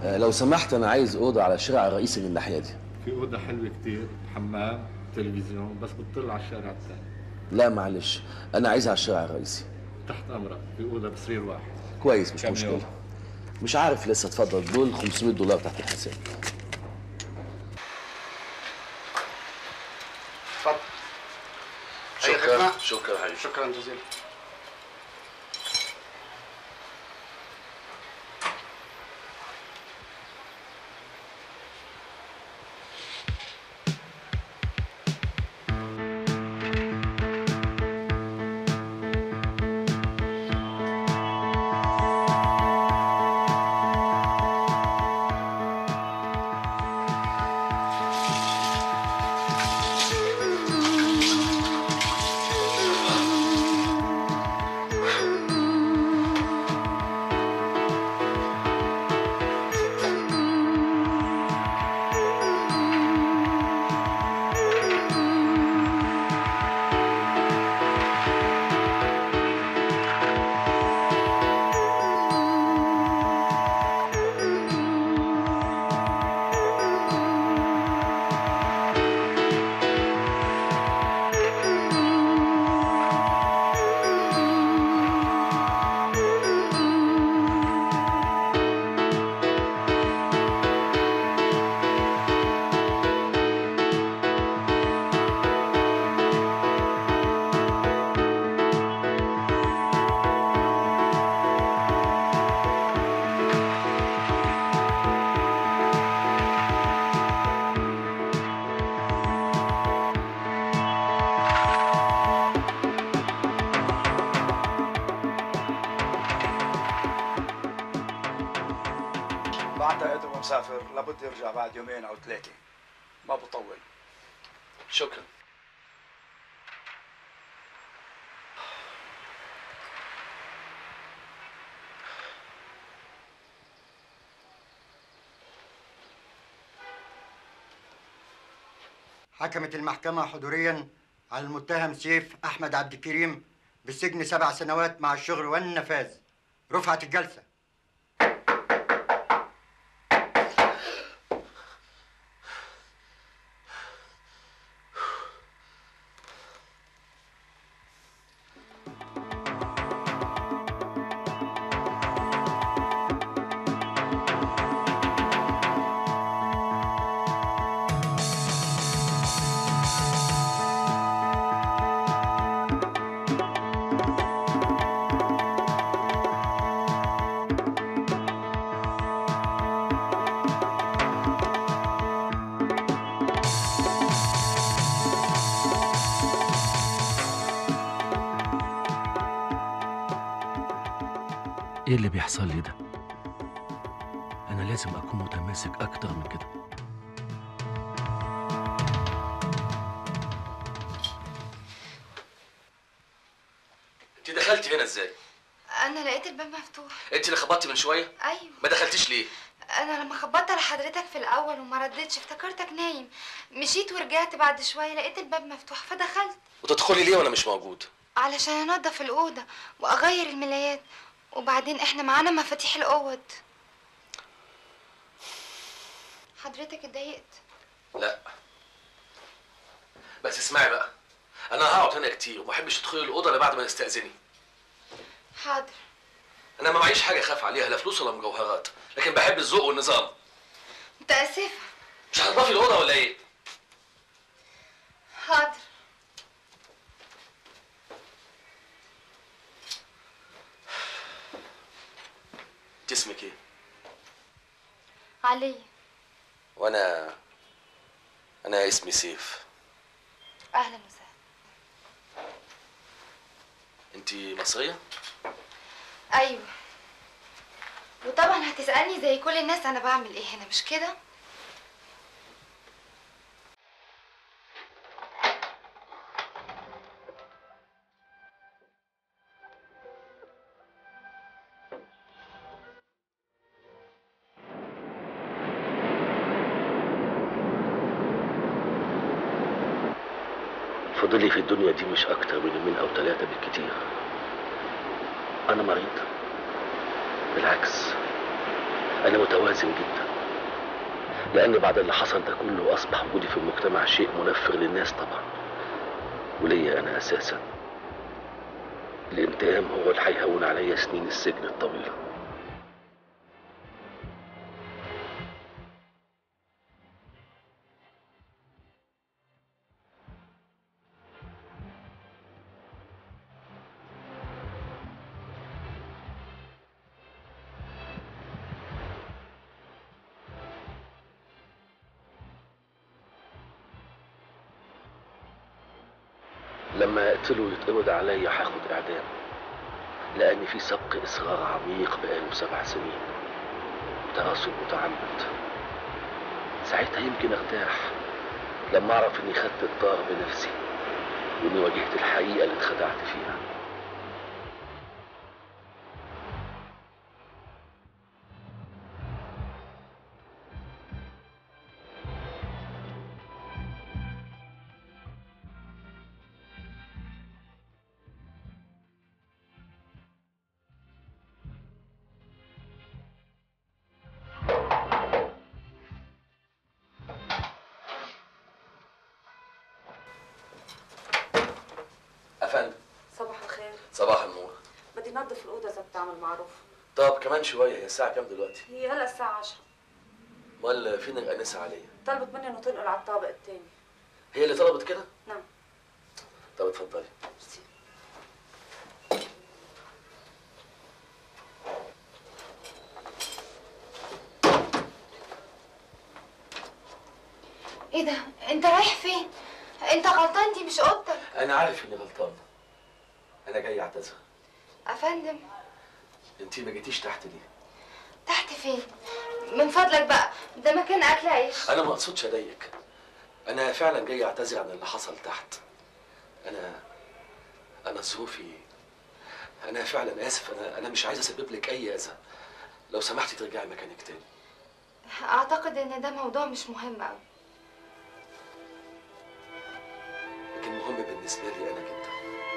آه، لو سمحت انا عايز اوضه على الشارع الرئيسي من الناحيه دي في اوضه حلوه كتير حمام تلفزيون بس بتطل على الشارع الثاني لا معلش انا عايزها على الشارع الرئيسي تحت امرك في اوضه بسرير واحد كويس مش كم مشكله يوم؟ مش عارف لسه اتفضل دول 500 دولار تحت الحساب اتفضل أي خدمة؟ شكرا حبيبي شكرا جزيلا بعتقد هو مسافر لابد يرجع بعد يومين او ثلاثه ما بطول شكرا حكمت المحكمة حضوريا على المتهم سيف أحمد عبد الكريم بالسجن سبع سنوات مع الشغل والنفاذ رفعت الجلسة ايه اللي بيحصل لي ده انا لازم اكون متماسك اكتر من كده انت دخلتي هنا ازاي انا لقيت الباب مفتوح انت اللي خبطتي من شويه ايوه ما دخلتيش ليه انا لما خبطت على حضرتك في الاول وما ردتش افتكرتك نايم مشيت ورجعت بعد شويه لقيت الباب مفتوح فدخلت وتدخلي ليه وانا مش موجود علشان انضف الاوضه واغير الملايات وبعدين احنا معانا مفاتيح الاوض حضرتك اتضايقت لا بس اسمعي بقى انا هقعد هنا كتير وما بحبش تدخلي الاوضه الا بعد ما نستاذني حاضر انا ما معيش حاجه اخاف عليها لا فلوس ولا مجوهرات لكن بحب الذوق والنظام متاسفه مش هتنضفي الاوضه ولا ايه حاضر انت اسمك ايه علي وانا انا اسمي سيف اهلا وسهلا انت مصريه ايوه وطبعا هتسالني زي كل الناس انا بعمل ايه هنا مش كده فضلي في الدنيا دي مش اكتر من يومين او ثلاثه بالكتير انا مريض بالعكس أنا متوازن جدا لأن بعد اللي حصل ده كله أصبح وجودي في المجتمع شيء منفر للناس طبعا وليا أنا أساسا الانتقام هو اللي هيهون عليا سنين السجن الطويلة لما اقتله ويتقبض عليا هاخد اعدام لان في سبق اصرار عميق بقاله سبع سنين وترصد متعمد ساعتها يمكن ارتاح لما اعرف اني خدت الطار بنفسي واني واجهت الحقيقه اللي اتخدعت فيها افندم صباح الخير صباح النور بدي نظف الأوضة إذا بتعمل معروف طب كمان شويه هي الساعه كام دلوقتي هي هلا الساعة 10 امال فين الانسه عليا طلبت مني إنه تنقل على الطابق الثاني هي اللي طلبت كده نعم طب اتفضلي ميرسي. ايه ده انت رايح فين انت غلطان دي مش اوضتك انا عارف اني غلطان انا جاي اعتذر افندم انتي ما جيتيش تحت ليه تحت فين من فضلك بقى ده مكان اكل عيش انا ما اقصدش اضايقك انا فعلا جاي اعتذر عن اللي حصل تحت انا انا ظروفي انا فعلا اسف انا انا مش عايز اسبب لك اي اذى لو سمحتي ترجعي مكانك تاني اعتقد ان ده موضوع مش مهم قوي لكن مهم بالنسبه لي انا جدا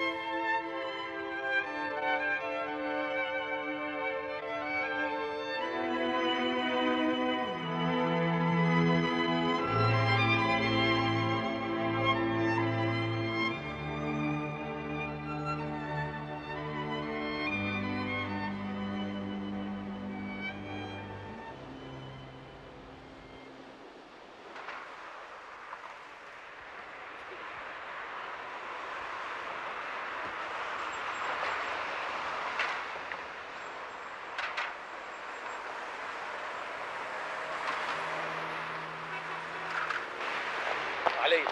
علي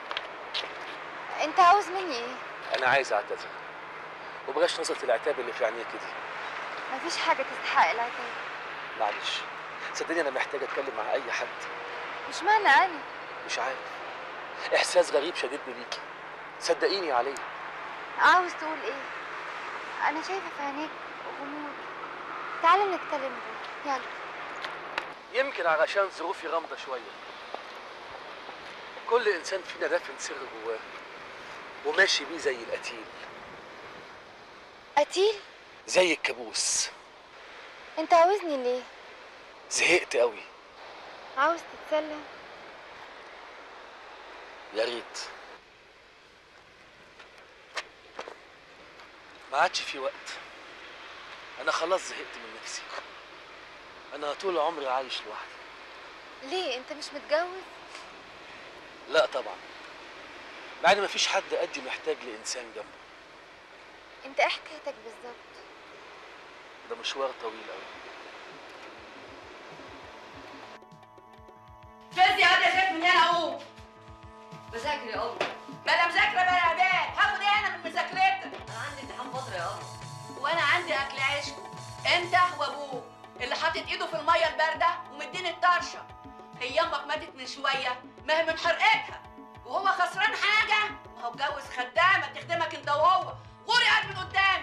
انت عاوز مني ايه انا عايز اعتذر وبلاش نظره العتاب اللي في عينيك دي مفيش حاجه تستحق العتاب معلش صدقني انا محتاج اتكلم مع اي حد مش معنى انا مش عارف احساس غريب شددني ليكي صدقيني يا علي عاوز تقول ايه انا شايفه في عينيك غموض تعالى نتكلم بقى يلا يمكن علشان ظروفي غامضة شوية كل إنسان فينا دافن سر جواه وماشي بيه زي القتيل قتيل زي الكابوس انت عاوزني ليه زهقت قوي عاوز تتسلى يا ريت ما عادش في وقت أنا خلاص زهقت من نفسي أنا طول عمري عايش لوحدي ليه انت مش متجوز لا طبعا مع إن مفيش حد قدي محتاج لإنسان جنبه انت ايه حكايتك بالظبط ده مشوار طويل قوي فازي هذا يا شيخ من هنا قوم بذاكر يا قمر ما انا مذاكره بقى يا بيه هاخد ايه انا من مذاكرتك انا عندي امتحان فتره يا قمر وانا عندي اكل عيشكم انت وابوك اللي حاطط ايده في الميه البارده ومديني الطرشه هي امك ماتت من شويه ما هي من حرقتها وهو خسران حاجه ما هو اتجوز خدامه تخدمك انت وهو غوري قاعد من قدامي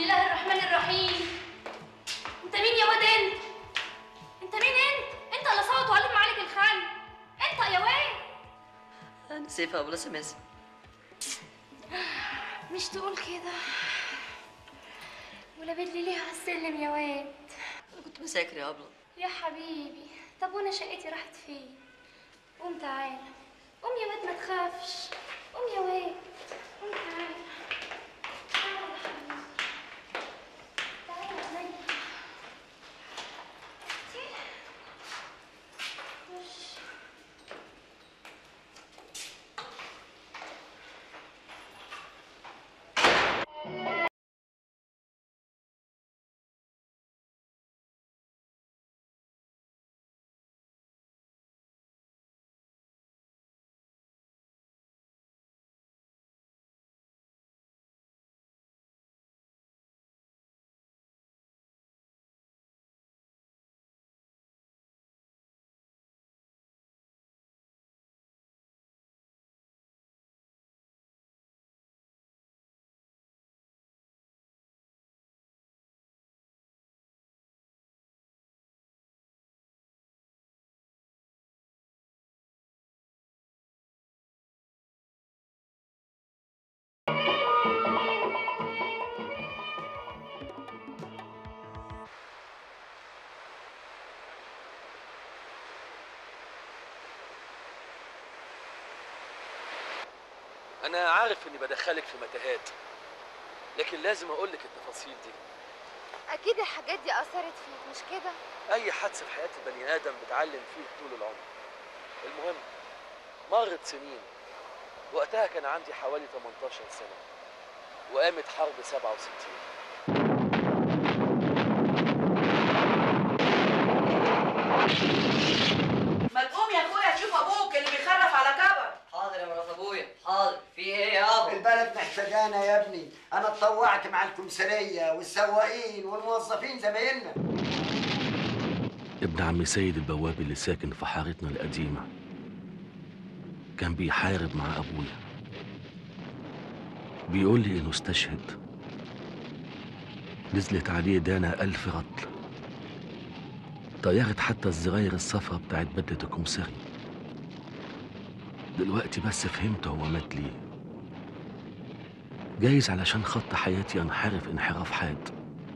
الله الرحمن الرحيم انت مين يا واد انت انت مين انت انت اللي صوت وعلم عليك الخال انت يا واد انا سيف ابو سماسة مش تقول كده ولا بدلي ليه على السلم يا واد انا كنت بذاكر يا ابله يا حبيبي طب وانا شقتي راحت فين قوم تعالى قوم يا واد ما تخافش قوم يا واد قوم تعالى تعالى يا حبيبي تعالى يا عينيا خش انا عارف اني بدخلك في متاهات لكن لازم اقول لك التفاصيل دي اكيد الحاجات دي اثرت فيك مش كده اي حادثه في حياه البني ادم بتعلم فيه طول العمر المهم مرت سنين وقتها كان عندي حوالي 18 سنه وقامت حرب 67 ما تقوم يا اخويا تشوف ابوك اللي بيخرف على كبر حاضر يا مرات ابويا حاضر في ايه يا ابو البلد محتاجانا يا ابني انا اتطوعت مع الكمساريه والسواقين والموظفين زمايلنا ابن عم سيد البواب اللي ساكن في حارتنا القديمة كان بيحارب مع أبويا بيقول لي إنه استشهد نزلت عليه دانا ألف رطل طيرت حتى الزراير الصفرا بتاعت بدلة الكمساري دلوقتي بس فهمت هو مات ليه جايز علشان خط حياتي انحرف انحراف حاد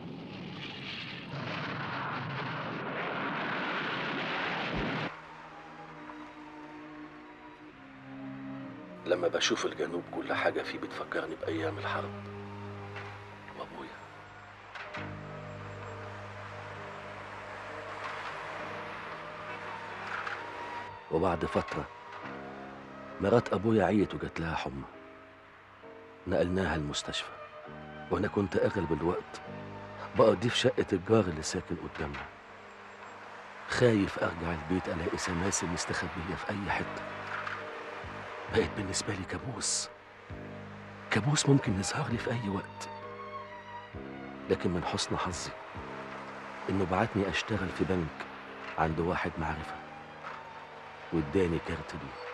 لما بشوف الجنوب كل حاجة فيه بتفكرني بأيام الحرب وأبويا وبعد فترة مرات أبويا عيت وجات لها حمى نقلناها المستشفى وأنا كنت أغلب الوقت بقضيه في شقة الجار اللي ساكن قدامنا خايف أرجع البيت ألاقي سماسم مستخبية في أي حتة بقت بالنسبة لي كابوس كابوس ممكن يظهر لي في أي وقت لكن من حسن حظي إنه بعتني أشتغل في بنك عند واحد معرفة واداني كارت ليه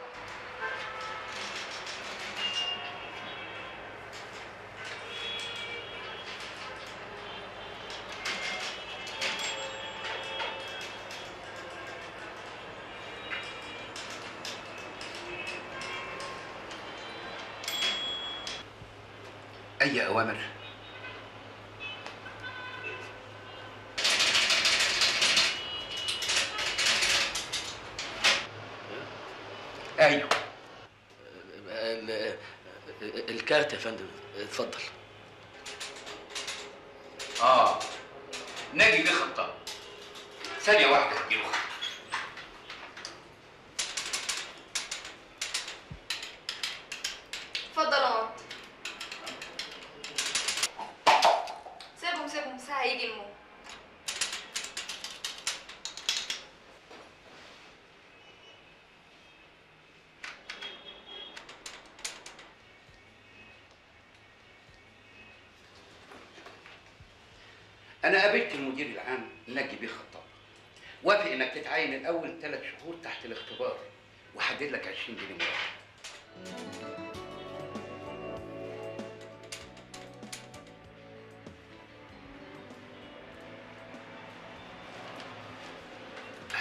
أي أوامر؟ أيوه ال- الكارت يا فندم اتفضل آه ناجي بيه خطاب ثانية واحدة هديله خط اتفضل اقعد سيبهم سيبهم ساعة يجي الموت أنا قابلت المدير العام ناجي بيه خطاب وافق إنك تتعين الأول ثلاث شهور تحت الاختبار وحدد لك 20 جنيه مرتب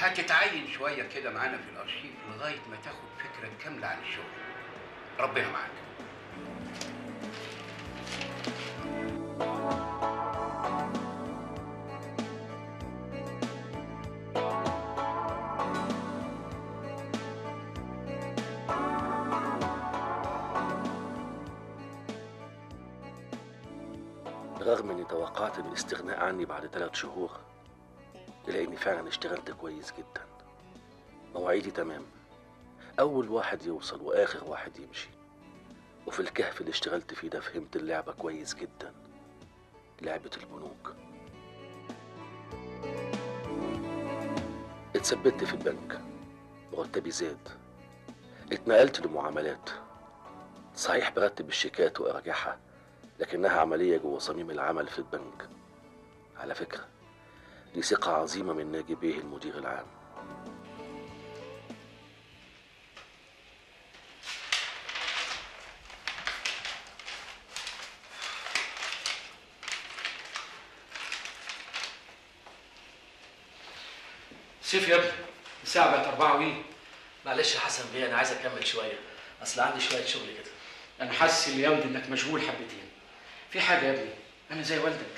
هتتعين شويه كده معانا في الارشيف لغايه ما تاخد فكره كامله عن الشغل ربنا معاك رغم اني توقعت الاستغناء عني بعد ثلاث شهور الا اني فعلا اشتغلت كويس جدا مواعيدي تمام اول واحد يوصل واخر واحد يمشي وفي الكهف اللي اشتغلت فيه ده فهمت اللعبة كويس جدا لعبة البنوك اتثبت في البنك مرتبي زاد اتنقلت لمعاملات صحيح برتب الشيكات وارجعها لكنها عملية جوه صميم العمل في البنك على فكرة دي ثقة عظيمة من ناجي بيه المدير العام سيف يا ابني الساعة بقت أربعة وإيه؟ معلش يا حسن بيه انا عايز اكمل شويه اصل عندي شويه شغل كده أنا حاسس اليوم دي إنك مشغول حبتين في حاجة يا ابني أنا زي والدك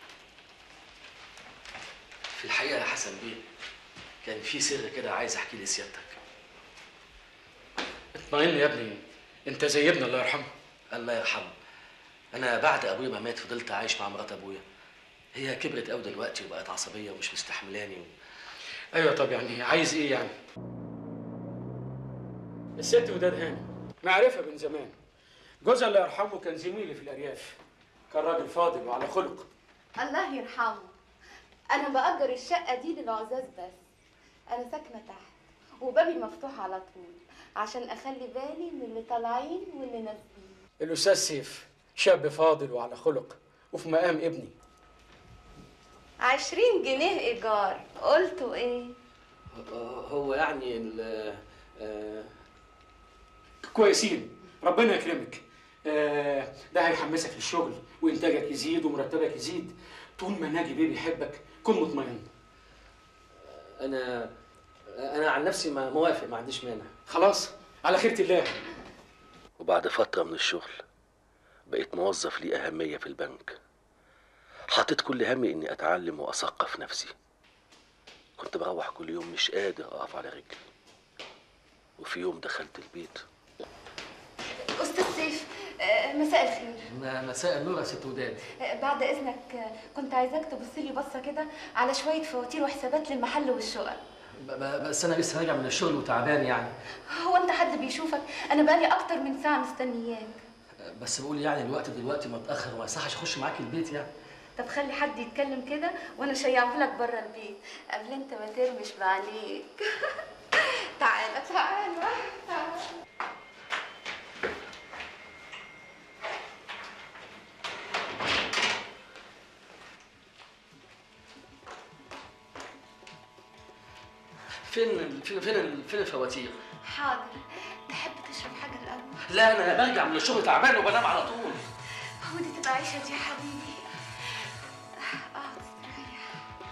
في الحقيقه يا حسن بيه كان في سر كده عايز احكي لسيادتك اطمئن يا ابني أنت زي ابني الله يرحمه الله يرحمه انا بعد ابويا ما مات فضلت عايش مع مرات ابويا هي كبرت قوي دلوقتي وبقت عصبيه ومش مستحملاني و... أيوة طب يعني عايز إيه يعني؟ الست وداد هاني معرفة من زمان جوزها الله يرحمه كان زميلي في الأرياف كان راجل فاضل وعلى خلق الله يرحمه انا باجر الشقه دي للعزاز بس انا ساكنه تحت وبابي مفتوح على طول عشان اخلي بالي من اللي طالعين واللي نازلين الأستاذ سيف شاب فاضل وعلى خلق وفي مقام ابني عشرين جنيه ايجار قلتوا ايه هو يعني ال آه، كويسين ربنا يكرمك آه، ده هيحمسك للشغل وإنتاجك يزيد ومرتبك يزيد طول ما ناجي بيه بيحبك كن مطمئن انا انا عن نفسي ما موافق ما عنديش مانع خلاص على خيرة الله وبعد فترة من الشغل بقيت موظف ليه أهمية في البنك حطيت كل همي إني أتعلم وأثقف نفسي كنت بروح كل يوم مش قادر أقف على رجلي وفي يوم دخلت البيت استاذ سيف آه، مساء الخير م- مساء النور يا ست وداد آه، بعد اذنك آه، كنت عايزاك تبص لي بصه كده على شويه فواتير وحسابات للمحل والشقق ب- ب- بس انا لسه راجع من الشغل وتعبان يعني هو انت حد بيشوفك انا بقالي اكتر من ساعه مستنياك بس بقول يعني الوقت دلوقتي متاخر وما يصحش اخش معاك البيت يعني طب خلي حد يتكلم كده وانا شيعه لك بره البيت قبل انت ما ترمش بعينيك تعالى تعالى تعالى فين ال- فين فين ال- فين الفواتير حاضر تحب تشرب حاجه الاول لا انا برجع من الشغل تعبان وبنام على طول ودي تبقى عيشه دي يا حبيبي اقعد استريح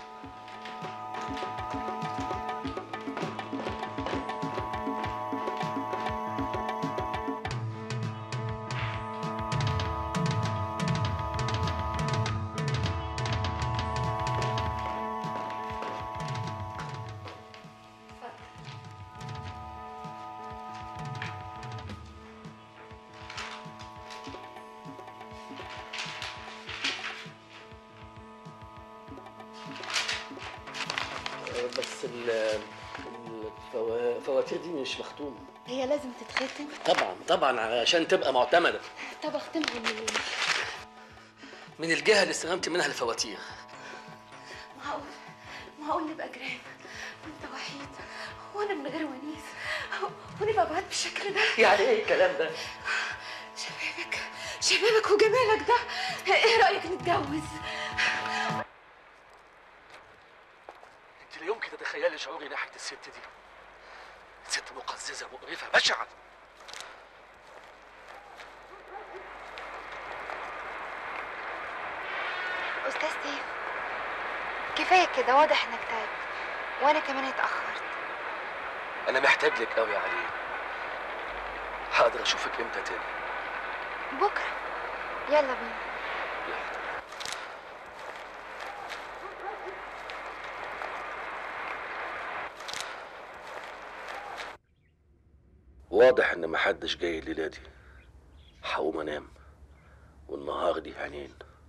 آه، بس ال- الفوا- الفواتير دي مش مختومه هي لازم تتختم طبعا طبعا عشان تبقى معتمده طب اختمها منين من الجهه اللي استلمت منها الفواتير معقول معقول نبقى جيران وانت وحيد وانا من غير ونيس ونبقى بعاد بالشكل ده يعني ايه الكلام ده شبابك شبابك وجمالك ده ايه رايك نتجوز انت لا يمكن تتخيلي شعوري ناحيه الست دي ست مقززه مقرفه بشعه استاذ سيف كفايه كده واضح انك تعبت وانا كمان اتاخرت انا محتاج لك قوي يا علي هقدر اشوفك امتى تاني بكره يلا بينا واضح ان محدش جاي الليله دي هقوم انام والنهار دي عينين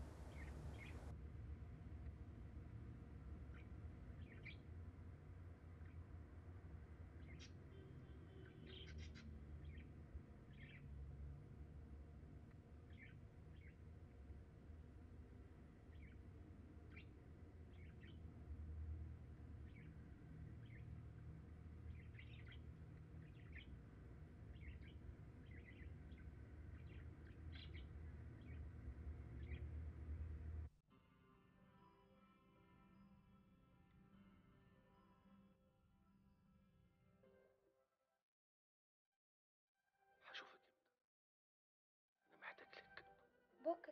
بكره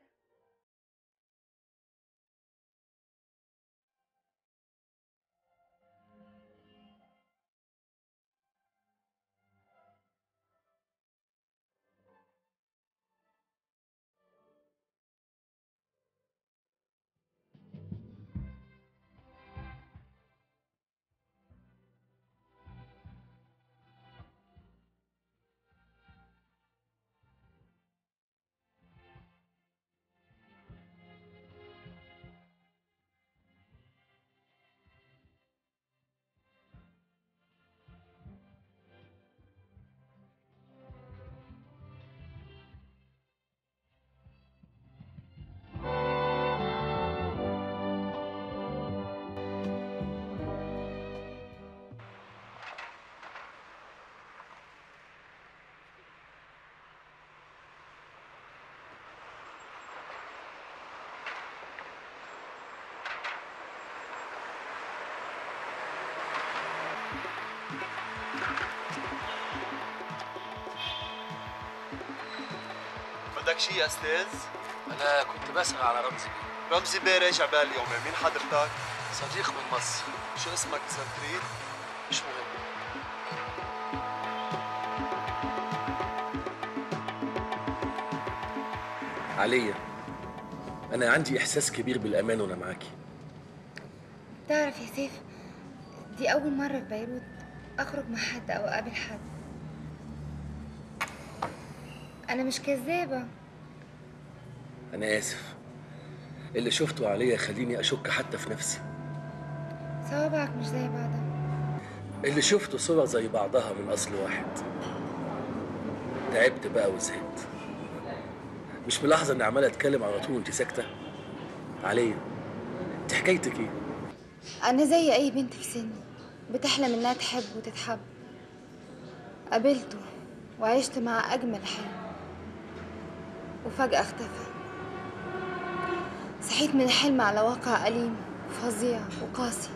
بدك شي يا استاذ؟ انا كنت بسأل على رمزي رمزي بيه راجع بقى اليومين مين حضرتك؟ صديق من مصر شو اسمك اذا بتريد؟ مش مهم عليا انا عندي احساس كبير بالامان وانا معاكي تعرف يا سيف دي اول مره في بيروت اخرج مع حد او اقابل حد انا مش كذابه انا اسف اللي شفته عليا خليني اشك حتى في نفسي صوابعك مش زي بعضها اللي شفته صور زي بعضها من اصل واحد تعبت بقى وزهقت مش ملاحظه اني عمال اتكلم على طول وانت ساكته عليا انت حكايتك ايه انا زي اي بنت في سني بتحلم انها تحب وتتحب قابلته وعشت مع اجمل حلم وفجاه اختفى صحيت من الحلم على واقع أليم فظيع وقاسي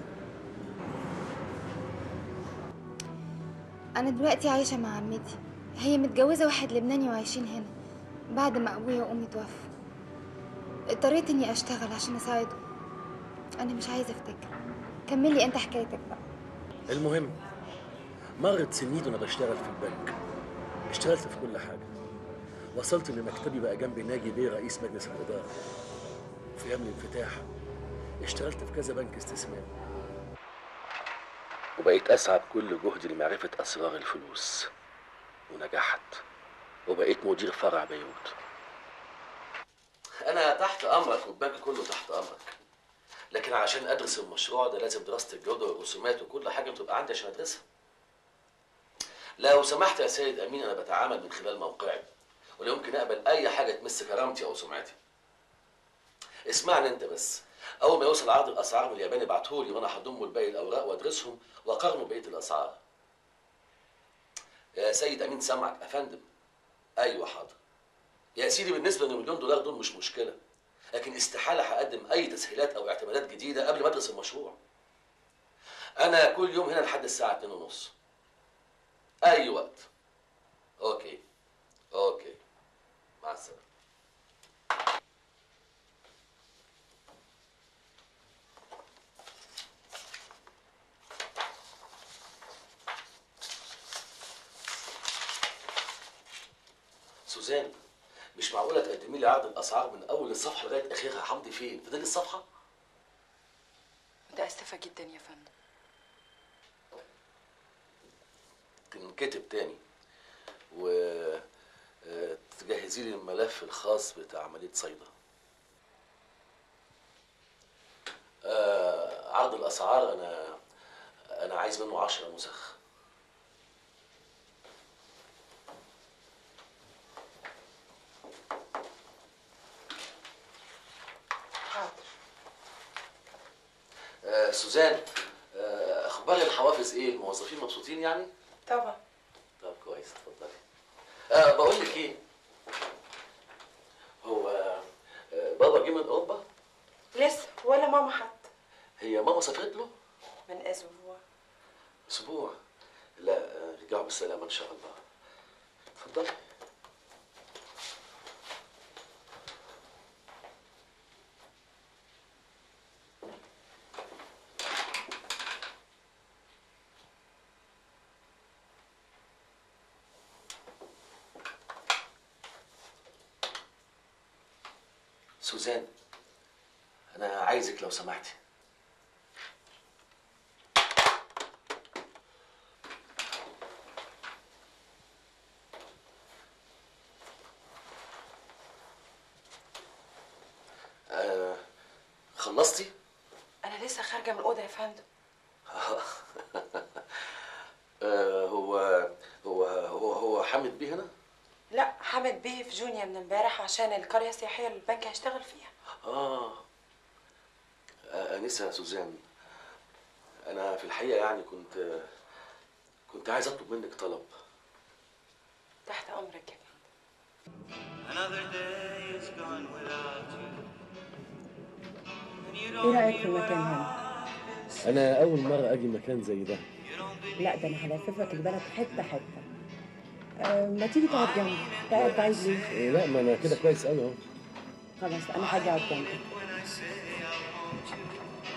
أنا دلوقتي عايشة مع عمتي هي متجوزة واحد لبناني وعايشين هنا بعد ما أبويا وأمي توفوا اضطريت إني أشتغل عشان أساعده أنا مش عايزة أفتكر كملي أنت حكايتك بقى المهم مرت سنين وانا بشتغل في البنك اشتغلت في كل حاجه وصلت ان مكتبي بقى جنب ناجي بيه رئيس مجلس الاداره في ايام الانفتاح اشتغلت في كذا بنك استثمار وبقيت اسعى بكل جهدي لمعرفه اسرار الفلوس ونجحت وبقيت مدير فرع بيروت انا تحت امرك والبنك كله تحت امرك لكن عشان ادرس المشروع ده لازم دراسه الجوده والرسومات وكل حاجه بتبقى عندي عشان ادرسها لو سمحت يا سيد امين انا بتعامل من خلال موقعي ولا يمكن اقبل اي حاجه تمس كرامتي او سمعتي اسمعني انت بس اول ما يوصل عرض الاسعار من اليابان ابعتهولي وانا هضم الباقي الاوراق وادرسهم واقارنه بقيه الاسعار يا سيد امين سامعك افندم ايوه حاضر يا سيدي بالنسبه للمليون دولار دول مش مشكله لكن استحاله هقدم اي تسهيلات او اعتمادات جديده قبل ما ادرس المشروع انا كل يوم هنا لحد الساعه 2 ونص اي وقت اوكي اوكي مع السلامه سوزان مش معقوله تقدمي لي عرض الاسعار من اول الصفحه لغايه اخرها حمدي فين فضل الصفحه متأسفة جدا يا فندم تنكتب تاني و آه، تجهزي لي الملف الخاص بتاع عمليه صيدا آه، عرض الاسعار انا انا عايز منه 10 نسخ حاضر آه، سوزان آه، اخبار الحوافز ايه الموظفين مبسوطين يعني طبعا طب كويس اتفضلي آه بقول لك ايه هو آه، بابا جه من اوروبا لسه ولا ماما حتى هي ماما سافرت له من أسبوع اسبوع لا آه، رجعوا بالسلامه ان شاء الله اتفضلي سوزان انا عايزك لو سمحتي آه خلصتي أنا لسه خارجة من الأوضة يا فندم آه هو هو هو هو حامد بيه هنا لا حامد بيه في جونيا من امبارح عشان القرية السياحية اللي البنك هيشتغل فيها آه آه، أنسة سوزان أنا في الحقيقة يعني كنت كنت عايز أطلب منك طلب تحت أمرك يا Another day is gone without you. And you ايه don't رايك في hear what المكان هنا أنا أول مرة أجي مكان زي ده لا ده انا هلففك البلد حته حته أه ما تيجي تقعد جنبي قاعد بعيد ليه إيه لا ما أنا كده كويس أوي أهو خلاص انا هاجي اقعد جنبك when I say I want you.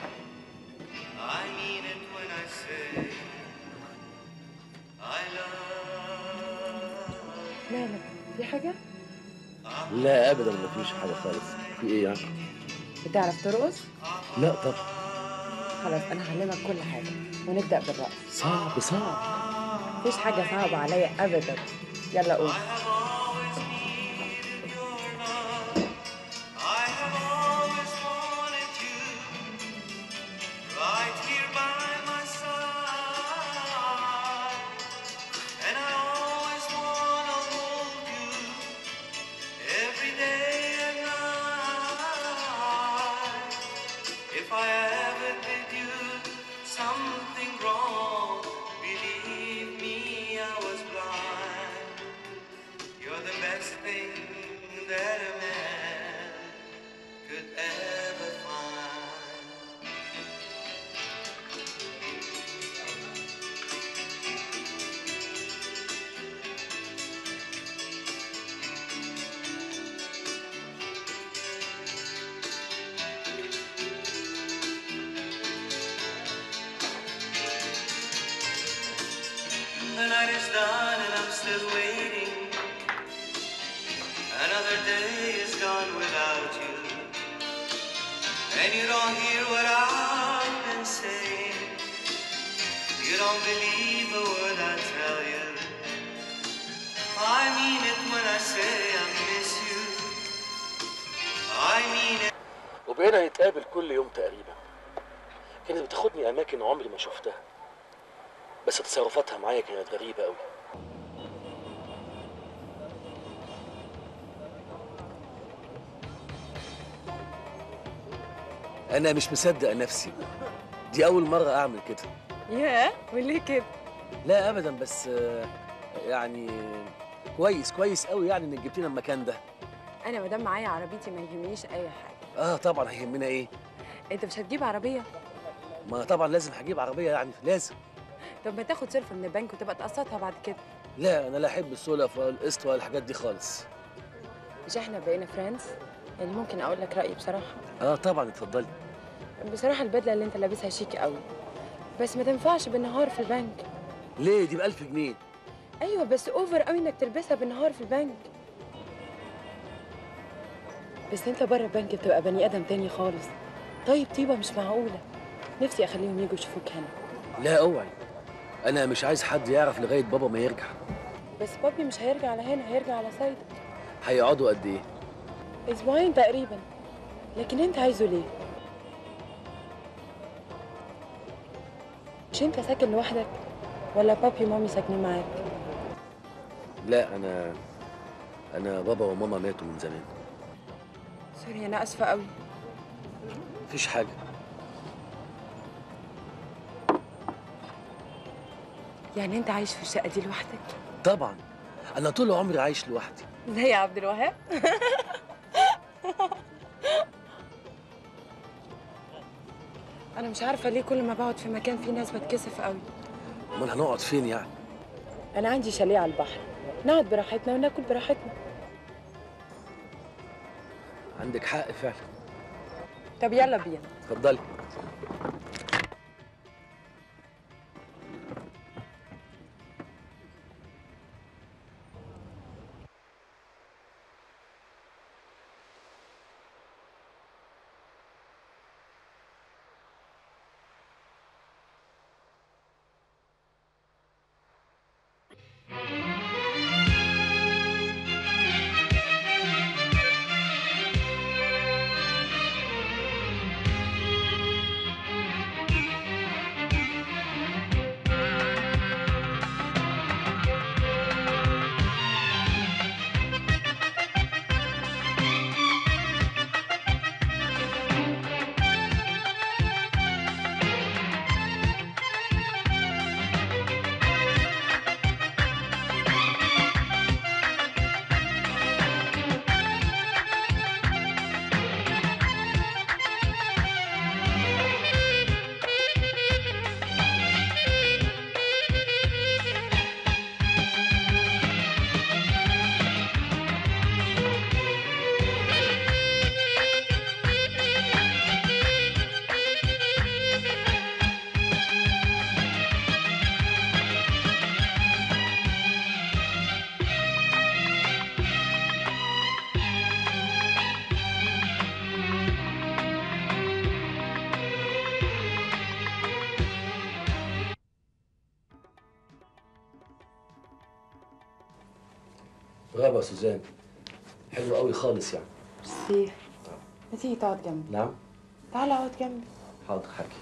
I mean it when I say I love مالك في حاجه لا أبدا مفيش حاجة خالص في إيه يعني؟ بتعرف ترقص لا طب خلاص انا هعلمك كل حاجه ونبدا بالرقص صعب صعب مفيش حاجه صعبه عليا ابدا يلا قوم I have always wanted you right here by my side. And I always want to hold you every day and night. If I ever did you something wrong, believe me, I was blind. You're the best thing that a man could ever find. The night is done and I'm still waiting. Another day is gone without you. And you don't hear what I've been saying. You don't believe a word I tell you. I mean it when I say I miss you. I mean it. وبقينا نتقابل كل يوم تقريبا كانت بتاخدني أماكن عمري ما شفتها بس تصرفاتها معايا كانت غريبة أوي أنا مش مصدق نفسي دي أول مرة أعمل كده ياه وليه كده لا أبدا بس آه، يعني كويس كويس قوي يعني إنك جبتينا المكان ده انا ما دام معايا عربيتي ما يهمنيش اي حاجه آه طبعا هيهمنا إيه انت مش هتجيب عربيه ما طبعا لازم هجيب عربية يعني لازم طب ما تاخد سلفه من البنك وتبقى تقسطها بعد كده لا أنا لا أحب السلف ولا القسط ولا الحاجات دي خالص مش احنا بقينا فريندز يعني ممكن اقول لك رايي بصراحه آه طبعا اتفضلي بصراحه البدله اللي انت لابسها شيك قوي بس ما تنفعش بالنهار في البنك ليه دي ب 1000 جنيه ايوه بس اوفر قوي انك تلبسها بالنهار في البنك بس انت بره البنك بتبقى بني ادم تاني خالص طيب طيبه مش معقوله نفسي اخليهم يجوا يشوفوك هنا لا اوعي انا مش عايز حد يعرف لغايه بابا ما يرجع بس بابي مش هيرجع على هنا هيرجع على سايدك هيقعدوا قد ايه اسبوعين تقريبا لكن انت عايزه ليه مش انت ساكن لوحدك ولا بابي ومامي ساكنين معاك لا انا انا بابا وماما ماتوا من زمان سوري انا اسفه قوي مفيش حاجه يعني انت عايش في الشقه دي لوحدك طبعا انا طول عمري عايش لوحدي زي عبد الوهاب انا مش عارفه ليه كل ما بقعد في مكان فيه ناس بتكسف قوي امال هنقعد فين يعني انا عندي شاليه على البحر نقعد براحتنا وناكل براحتنا عندك حق فعلا طب يلا بينا اتفضلي برافو يا سوزان حلو قوي خالص يعني ميرسي ما تيجي تقعد جنبي نعم تعالى اقعد جنبي حاضر حكي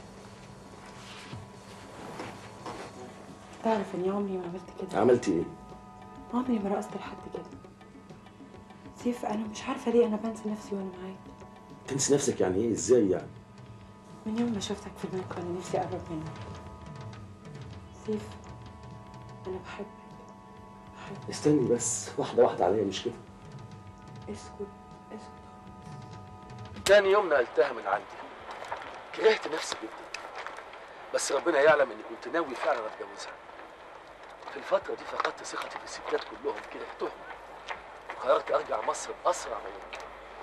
تعرف اني عمري ما عملت كده عملتي ايه عمري ما رقصت لحد كده سيف انا مش عارفه ليه انا بنسى نفسي وانا معاك تنسي نفسك يعني ايه ازاي يعني من يوم ما شفتك في البنك وانا نفسي اقرب منك سيف انا بحبك بحبك استني بس واحده واحده عليا مش كده اسكت اسكت تاني يوم نقلتها من عندي كرهت نفسي جدا بس ربنا يعلم اني كنت ناوي فعلا اتجوزها في الفترة دي فقدت ثقتي في الستات كلهم كرهتهم وقررت ارجع مصر باسرع ما يمكن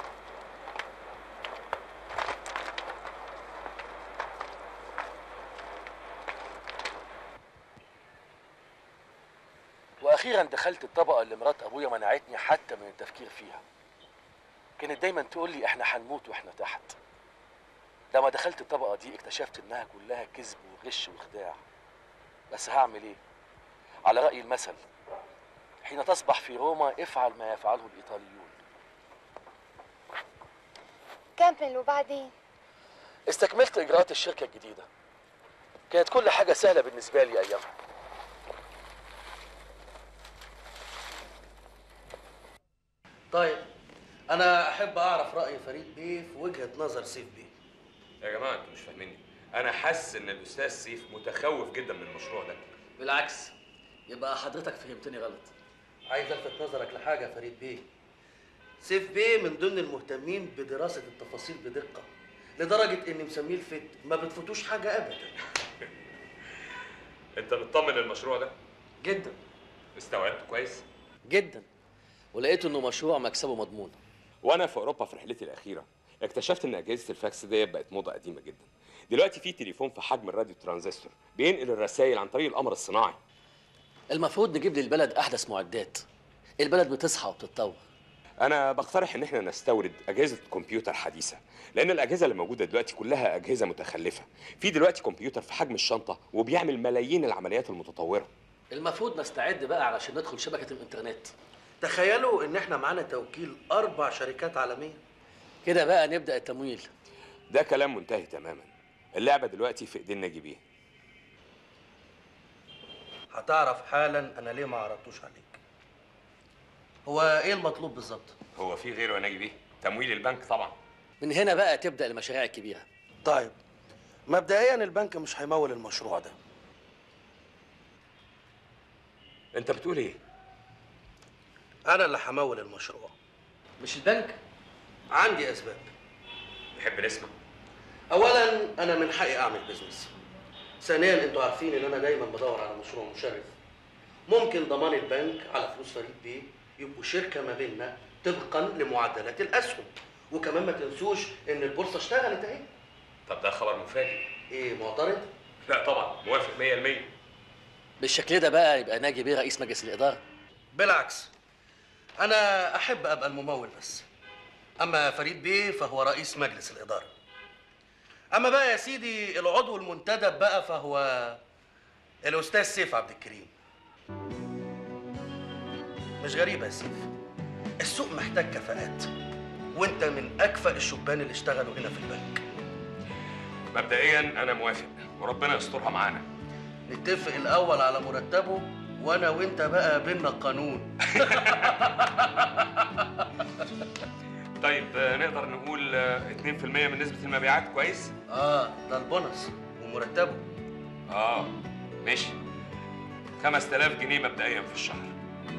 واخيرا دخلت الطبقة اللي مرات ابويا منعتني حتى من التفكير فيها كانت دايما تقول لي احنا هنموت واحنا تحت لما دخلت الطبقة دي اكتشفت انها كلها كذب وغش وخداع بس هعمل ايه على رأي المثل حين تصبح في روما افعل ما يفعله الايطاليون كمل وبعدين استكملت اجراءات الشركة الجديدة كانت كل حاجة سهلة بالنسبة لي ايامها طيب انا احب اعرف راي فريد بيه في وجهه نظر سيف بيه يا جماعه انتوا مش فاهميني انا حاسس ان الاستاذ سيف متخوف جدا من المشروع ده بالعكس يبقى حضرتك فهمتني غلط عايز الفت نظرك لحاجه يا فريد بيه سيف بيه من ضمن المهتمين بدراسه التفاصيل بدقه لدرجه اني مسميه الفت ما بتفوتوش حاجه ابدا انت مطمن للمشروع ده جدا استوعبت كويس جدا ولقيت انه مشروع مكسبه مضمون وانا في اوروبا في رحلتي الاخيره اكتشفت ان اجهزه الفاكس دي بقت موضه قديمه جدا دلوقتي في تليفون في حجم الراديو ترانزستور بينقل الرسائل عن طريق القمر الصناعي المفروض نجيب للبلد احدث معدات البلد بتصحى وبتتطور انا بقترح ان احنا نستورد اجهزه كمبيوتر حديثه لان الاجهزه اللي موجوده دلوقتي كلها اجهزه متخلفه في دلوقتي كمبيوتر في حجم الشنطه وبيعمل ملايين العمليات المتطوره المفروض نستعد بقى علشان ندخل شبكه الانترنت تخيلوا ان احنا معانا توكيل اربع شركات عالميه كده بقى نبدا التمويل ده كلام منتهي تماما اللعبه دلوقتي في ايدين ناجي بيه هتعرف حالا انا ليه ما عرضتوش عليك هو ايه المطلوب بالظبط هو في غيره يا ناجي بيه تمويل البنك طبعا من هنا بقى تبدا المشاريع الكبيره طيب مبدئيا البنك مش هيمول المشروع ده انت بتقول ايه انا اللي همول المشروع مش البنك عندي اسباب نحب نسمع اولا انا من حقي اعمل بيزنس ثانيا انتوا عارفين ان انا دايما بدور على مشروع مشرف ممكن ضمان البنك على فلوس فريد بيه يبقوا شركه ما بيننا طبقا لمعدلات الاسهم وكمان ما تنسوش ان البورصه اشتغلت اهي طب ده خبر مفاجئ ايه معترض لا طبعا موافق 100% بالشكل ده بقى يبقى ناجي بيه رئيس مجلس الاداره بالعكس انا احب ابقى الممول بس اما فريد بيه فهو رئيس مجلس الاداره اما بقى يا سيدي العضو المنتدب بقى فهو الاستاذ سيف عبد الكريم مش غريبه يا سيف السوق محتاج كفاءات وانت من اكفأ الشبان اللي اشتغلوا هنا في البنك مبدئيا انا موافق وربنا يسترها معانا نتفق الاول على مرتبه وانا وانت بقى بينا قانون طيب آه، نقدر نقول آه، 2% من نسبه المبيعات كويس اه ده البونص ومرتبه اه ماشي 5000 جنيه مبدئيا في الشهر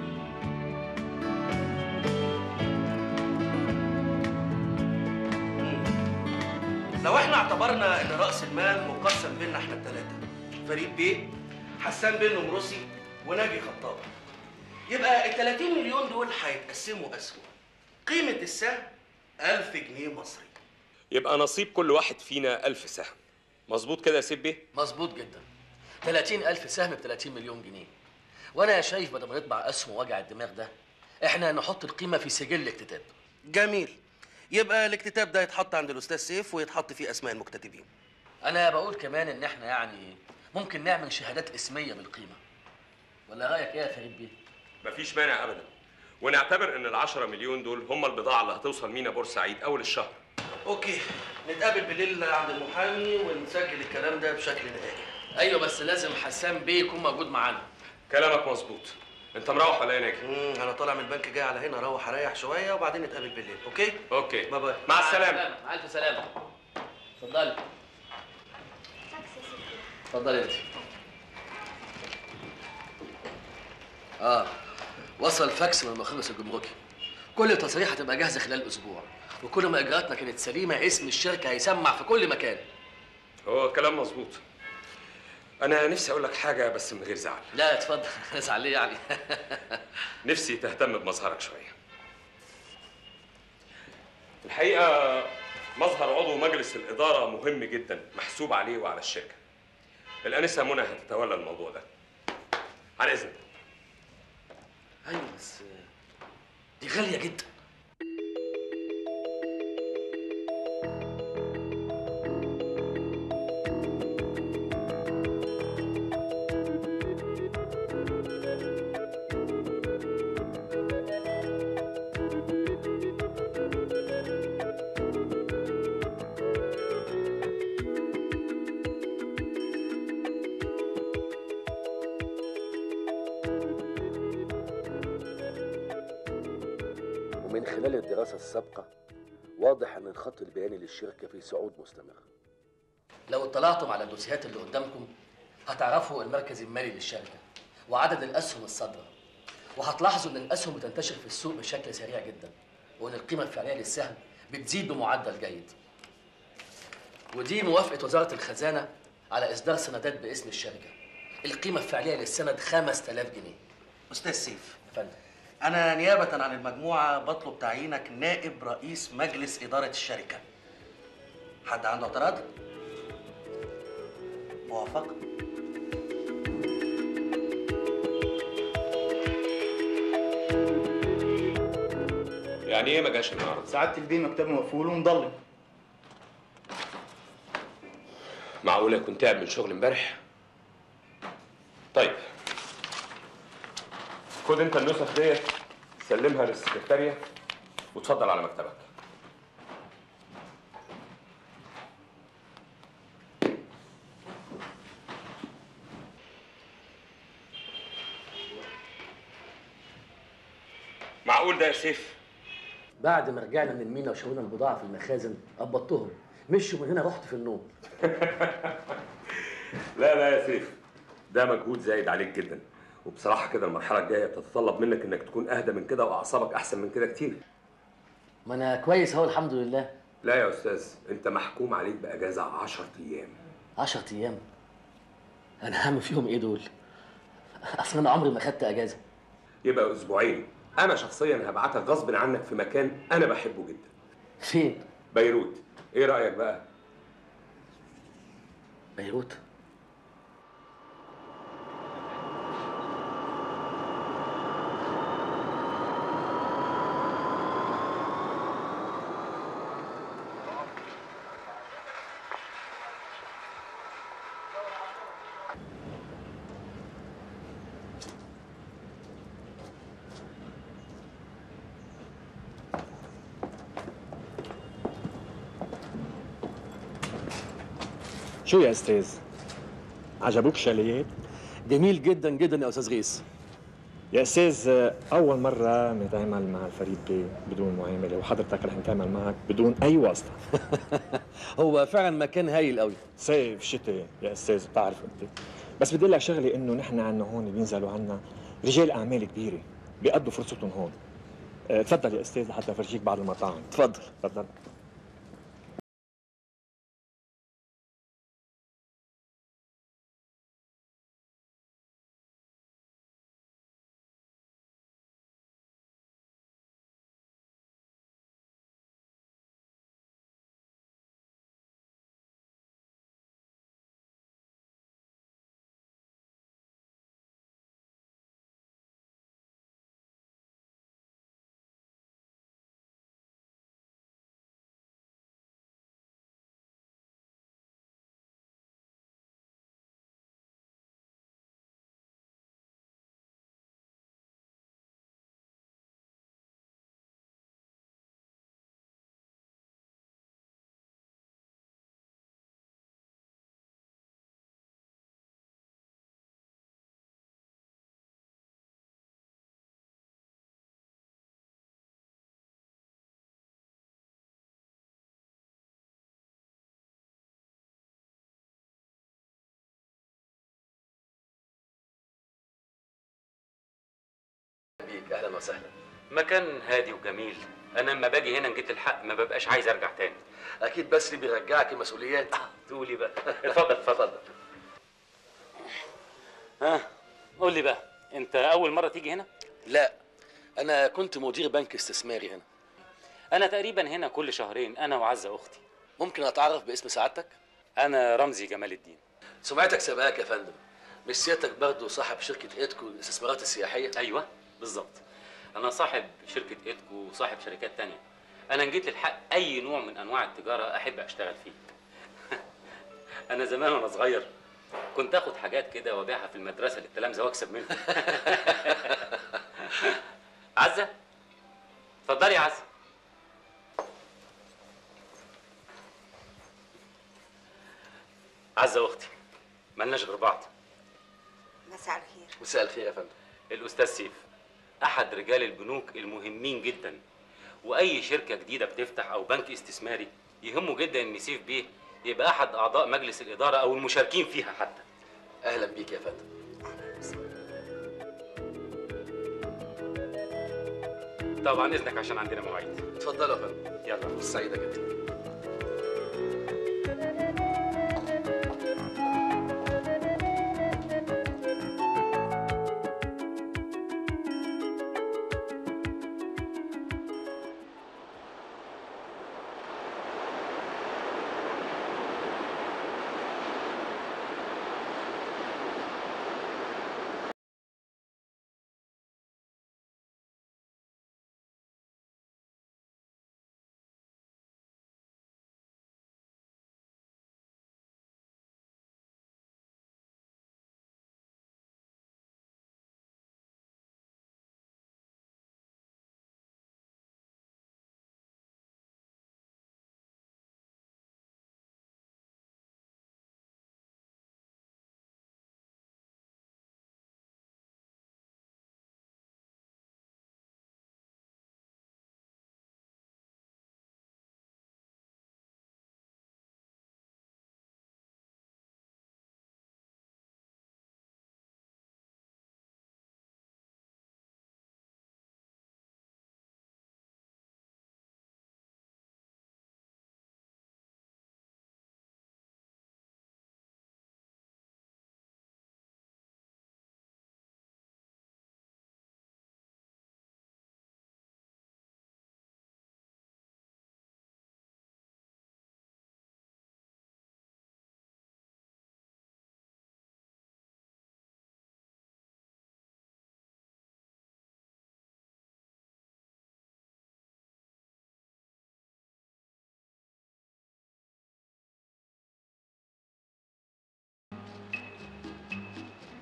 لو احنا اعتبرنا ان راس المال مقسم بيننا احنا الثلاثه فريد بيه حسان بن نمرسي وناجي خطاب يبقى ال 30 مليون دول هيتقسموا اسهم قيمه السهم 1000 جنيه مصري يبقى نصيب كل واحد فينا 1000 سهم مظبوط كده يا سيب بيه مظبوط جدا 30000 سهم ب 30 مليون جنيه وانا شايف بدل ما نطبع اسهم وجع الدماغ ده احنا نحط القيمه في سجل الاكتتاب جميل يبقى الاكتتاب ده يتحط عند الاستاذ سيف ويتحط فيه اسماء المكتتبين انا بقول كمان ان احنا يعني ممكن نعمل شهادات اسميه بالقيمه ولا رايك ايه يا فريد بيه مفيش مانع ابدا ونعتبر ان ال 10 مليون دول هم البضاعه اللي هتوصل مينا بورسعيد اول الشهر اوكي نتقابل بالليل عند المحامي ونسجل الكلام ده بشكل نهائي ايوه بس لازم حسام بيه يكون موجود معانا كلامك مظبوط انت مروح ولا ايه يا ناجي انا طالع من البنك جاي على هنا اروح اريح شويه وبعدين نتقابل بالليل اوكي اوكي باي باي مع السلامه مع الف سلامه اتفضلي اتفضلي انت اه وصل فاكس من المخلص الجمركي كل التصاريح هتبقى جاهزه خلال اسبوع وكل ما اجراءاتنا كانت سليمه اسم الشركه هيسمع في كل مكان هو كلام مظبوط انا نفسي اقول لك حاجه بس من غير زعل لا اتفضل ازعل ليه يعني نفسي تهتم بمظهرك شويه الحقيقه مظهر عضو مجلس الاداره مهم جدا محسوب عليه وعلى الشركه الانسه منى هتتولى الموضوع ده على اذنك ايوه بس دي غاليه جدا ومن خلال الدراسة السابقة واضح أن الخط البياني للشركة في صعود مستمر لو اطلعتم على الدوسيهات اللي قدامكم هتعرفوا المركز المالي للشركه وعدد الاسهم الصادره وهتلاحظوا ان الاسهم بتنتشر في السوق بشكل سريع جدا وان القيمه الفعليه للسهم بتزيد بمعدل جيد ودي موافقه وزاره الخزانه على اصدار سندات باسم الشركه القيمه الفعليه للسند 5000 جنيه استاذ سيف فندم انا نيابه عن المجموعه بطلب تعيينك نائب رئيس مجلس اداره الشركه حد عنده اعتراض موافق يعني ايه ما جاش النهارده سعاده البيه مكتبه مقفول ومضلم معقوله يكون تعب من شغل امبارح طيب خد انت النسخ ديت سلمها للسكرتاريه وتفضل على مكتبك معقول ده يا سيف بعد ما رجعنا من المينا وشوينا البضاعه في المخازن قبضتهم مشوا من هنا رحت في النوم لا لا يا سيف ده مجهود زايد عليك جدا وبصراحه كده المرحله الجايه بتتطلب منك انك تكون اهدى من كده واعصابك احسن من كده كتير ما انا كويس اهو الحمد لله لا يا استاذ انت محكوم عليك باجازه 10 ايام 10 ايام انا هعمل فيهم ايه دول اصل انا عمري ما خدت اجازه يبقى اسبوعين انا شخصيا هبعتك غصب عنك في مكان انا بحبه جدا فين بيروت ايه رايك بقى بيروت شو يا استاذ عجبوك الشاليات جميل جدا جدا يا استاذ غيث يا استاذ اول مره نتعامل مع الفريق بيه بدون معامله وحضرتك رح نتعامل معك بدون اي واسطه هو فعلا مكان هايل قوي صيف شتاء يا استاذ بتعرف انت بس بدي لك شغله انه نحن عنا هون بينزلوا عنا رجال اعمال كبيره بيقضوا فرصتهم هون أه، تفضل يا استاذ لحتى افرجيك بعض المطاعم تفضل تفضل بيك اهلا وسهلا مكان هادي وجميل انا لما باجي هنا جيت الحق ما ببقاش عايز ارجع تاني اكيد بس اللي بيرجعك المسؤوليات تقولي بقى اتفضل اتفضل ها قول لي بقى انت اول مره تيجي هنا لا انا كنت مدير بنك استثماري هنا انا تقريبا هنا كل شهرين انا وعزه اختي ممكن اتعرف باسم سعادتك انا رمزي جمال الدين سمعتك سبقاك يا فندم مش سيادتك برضه صاحب شركه ايدكو للاستثمارات السياحيه ايوه بالظبط انا صاحب شركه ايدكو وصاحب شركات تانية انا جيت للحق اي نوع من انواع التجاره احب اشتغل فيه انا زمان وانا صغير كنت اخد حاجات كده وابيعها في المدرسه للتلامذه واكسب منهم عزه اتفضلي يا عزه عزه اختي ملناش غير بعض مساء الخير مساء الخير يا فندم الاستاذ سيف احد رجال البنوك المهمين جدا واي شركه جديده بتفتح او بنك استثماري يهمه جدا ان سيف بيه يبقى احد اعضاء مجلس الاداره او المشاركين فيها حتى اهلا بيك يا فندم طبعا اذنك عشان عندنا مواعيد اتفضلوا يا فندم يلا سعيده جدا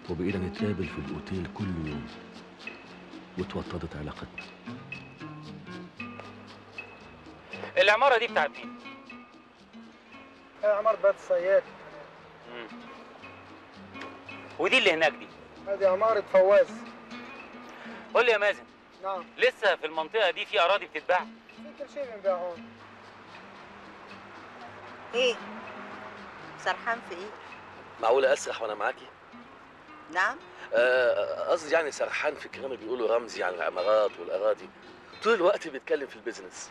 وبقينا نتقابل في الاوتيل كل يوم واتوطدت علاقتنا العماره دي بتاعت مين هي عمارة بيت الصياد ودي اللي هناك دي هذه عمارة فواز قول لي يا مازن نعم لسه في المنطقه دي في اراضي بتتباع في كل شيء بنبيع هون ايه سرحان في ايه معقولة اسرح وانا معاكي؟ نعم آه، قصدي يعني سرحان في الكلام اللي بيقوله رمزي عن العمارات والاراضي طول الوقت بيتكلم في البيزنس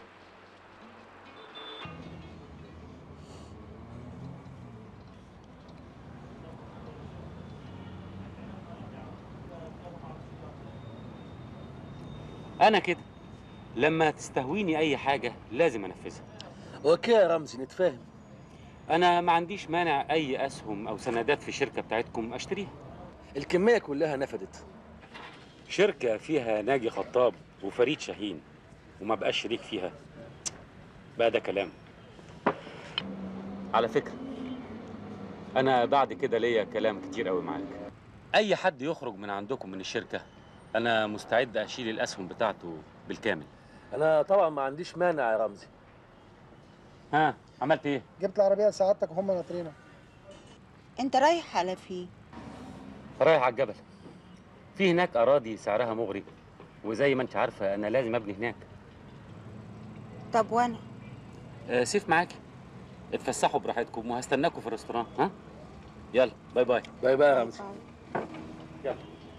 انا كده لما تستهويني اي حاجه لازم انفذها اوكي يا رمزي نتفاهم انا ما عنديش مانع اي اسهم او سندات في الشركه بتاعتكم اشتريها الكمية كلها نفدت شركه فيها ناجي خطاب وفريد شاهين وما بقاش شريك فيها بقى ده كلام على فكره انا بعد كده ليا كلام كتير قوي معاك اي حد يخرج من عندكم من الشركه انا مستعد اشيل الاسهم بتاعته بالكامل انا طبعا ما عنديش مانع يا رمزي ها عملت ايه جبت العربية لسعادتك وهم ناطرينك انت رايح على فين رايح على الجبل في هناك اراضي سعرها مغري وزي ما انت عارفه انا لازم ابني هناك طب وانا آه سيف معاكي اتفسحوا براحتكم وهستناكم في الريستوران ها يلا باي باي باي باي يا رمزي يلا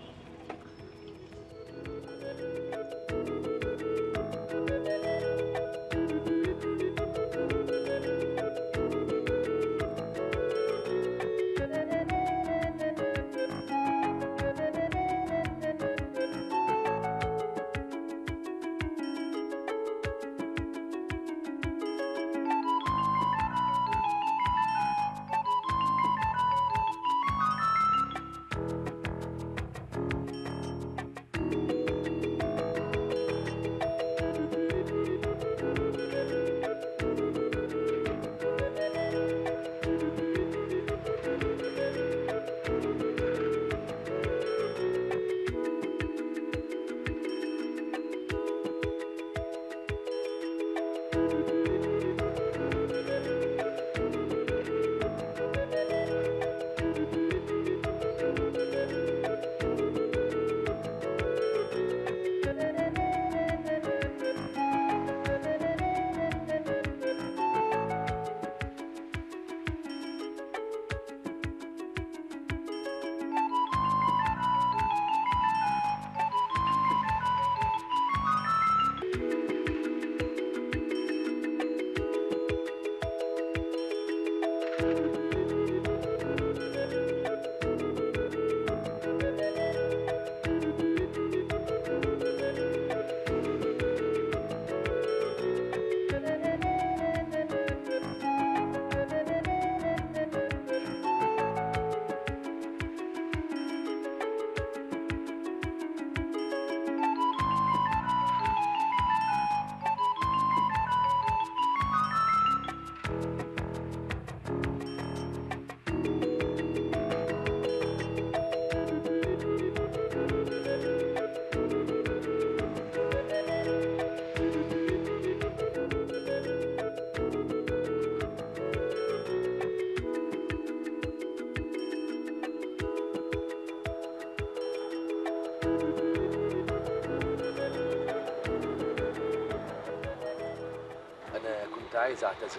انا كنت عايز اعتذر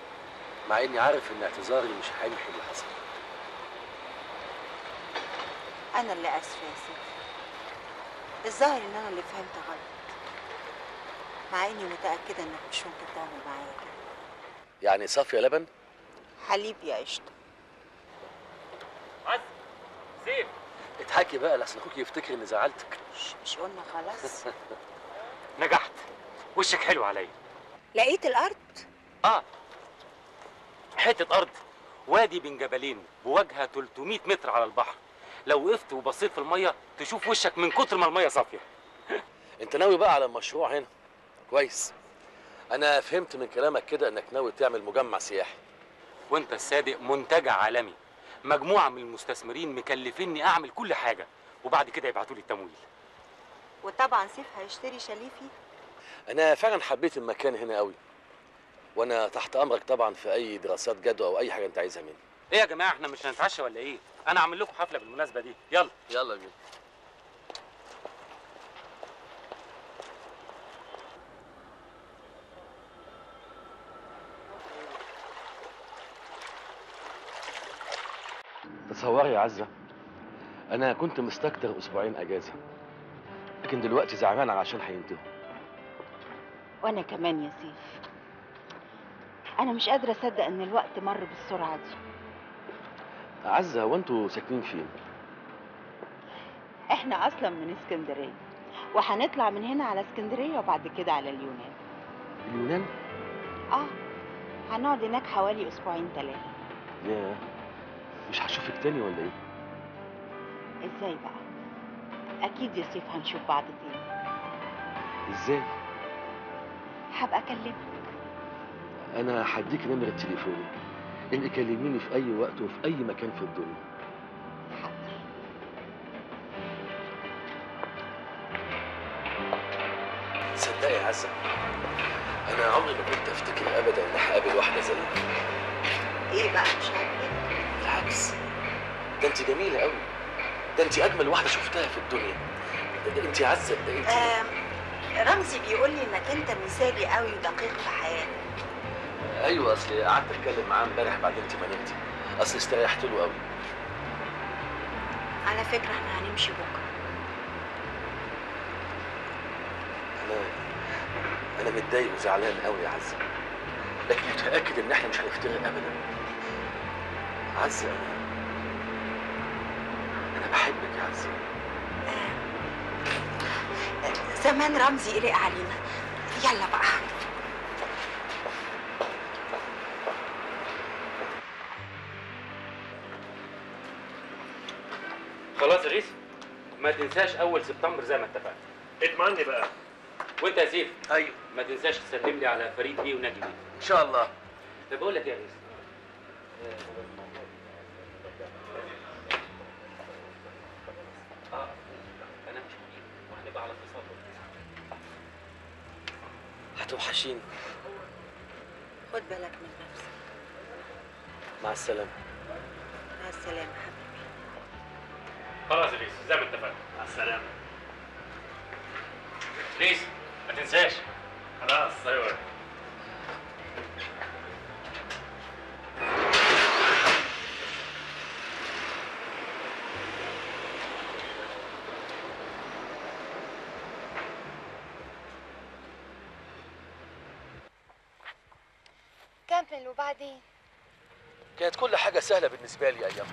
مع اني عارف ان اعتذاري مش هيمحي اللي حصل انا اللي اسفه يا سيدي الظاهر ان انا اللي فهمت غلط مع اني متاكده انك مش ممكن تعمل معايا كده يعني صافية لبن حليب يا قشطه عز سيف اضحكي بقى لحسن اخوك يفتكر اني زعلتك مش قلنا خلاص نجحت وشك حلو عليا لقيت الارض اه حته ارض وادي بين جبلين بواجهه 300 متر على البحر لو وقفت وبصيت في الميه تشوف وشك من كتر ما الميه صافيه انت ناوي بقى على المشروع هنا كويس انا فهمت من كلامك كده انك ناوي تعمل مجمع سياحي وانت الصادق منتجع عالمي مجموعه من المستثمرين مكلفيني اعمل كل حاجه وبعد كده يبعتوا لي التمويل وطبعا سيف هيشتري شاليه فيه انا فعلا حبيت المكان هنا قوي وانا تحت امرك طبعا في اي دراسات جدوى او اي حاجه انت عايزها مني ايه يا جماعه احنا مش هنتعشى ولا ايه انا عامل لكم حفله بالمناسبه دي يلا يلا بينا تصوري يا عزة أنا كنت مستكتر أسبوعين أجازة لكن دلوقتي زعلان عشان هينتهوا وانا كمان يا سيف انا مش قادره اصدق ان الوقت مر بالسرعه دي عزة هو أنتوا ساكنين فين؟ احنا اصلا من اسكندريه وهنطلع من هنا على اسكندريه وبعد كده على اليونان اليونان؟ اه هنقعد هناك حوالي اسبوعين ثلاثه ياه مش هشوفك تاني ولا إيه؟ ازاي بقى اكيد يا سيف هنشوف بعض تاني إزاي؟ هبقى اكلمك أنا هديك نمرة تليفوني إنك كلميني في أي وقت وفي أي مكان في الدنيا تصدقي يا عزة أنا عمري ما كنت أفتكر أبدا إن هقابل واحدة زيك ايه بقى مش عاجبك بالعكس ده أنت جميلة أوي ده أنت أجمل واحدة شفتها في الدنيا أنت عزة أنت آم، رمزي بيقول لي انك انت مثالي قوي ودقيق في حياتك أيوة أصل قعدت أتكلم معاه امبارح بعد أنت ما نمتي أصل استريحت له أوي على فكره احنا هنمشي بكره أنا أنا متضايق وزعلان أوي يا عزة لكن متأكد إن إحنا مش هنفترق أبدا عزة أنا أنا بحبك يا عزة زمان رمزي قلق علينا يلا بقى خلاص يا ريس ما تنساش اول سبتمبر زي ما اتفقنا اطمني بقى وانت يا سيف ايوه ما تنساش تسلم لي على فريد بيه وناجي بيه ان شاء الله طب بقول لك إيه يا ريس اه انا مش هجيب وهنبقى على اتصال هتوحشيني خد بالك من نفسك مع السلامة مع السلامه حبيبي خلاص يا ريس زي ما اتفقنا مع السلامه ريس ما تنساش خلاص ايوه كمل وبعدين كانت كل حاجة سهلة بالنسبة لي أيام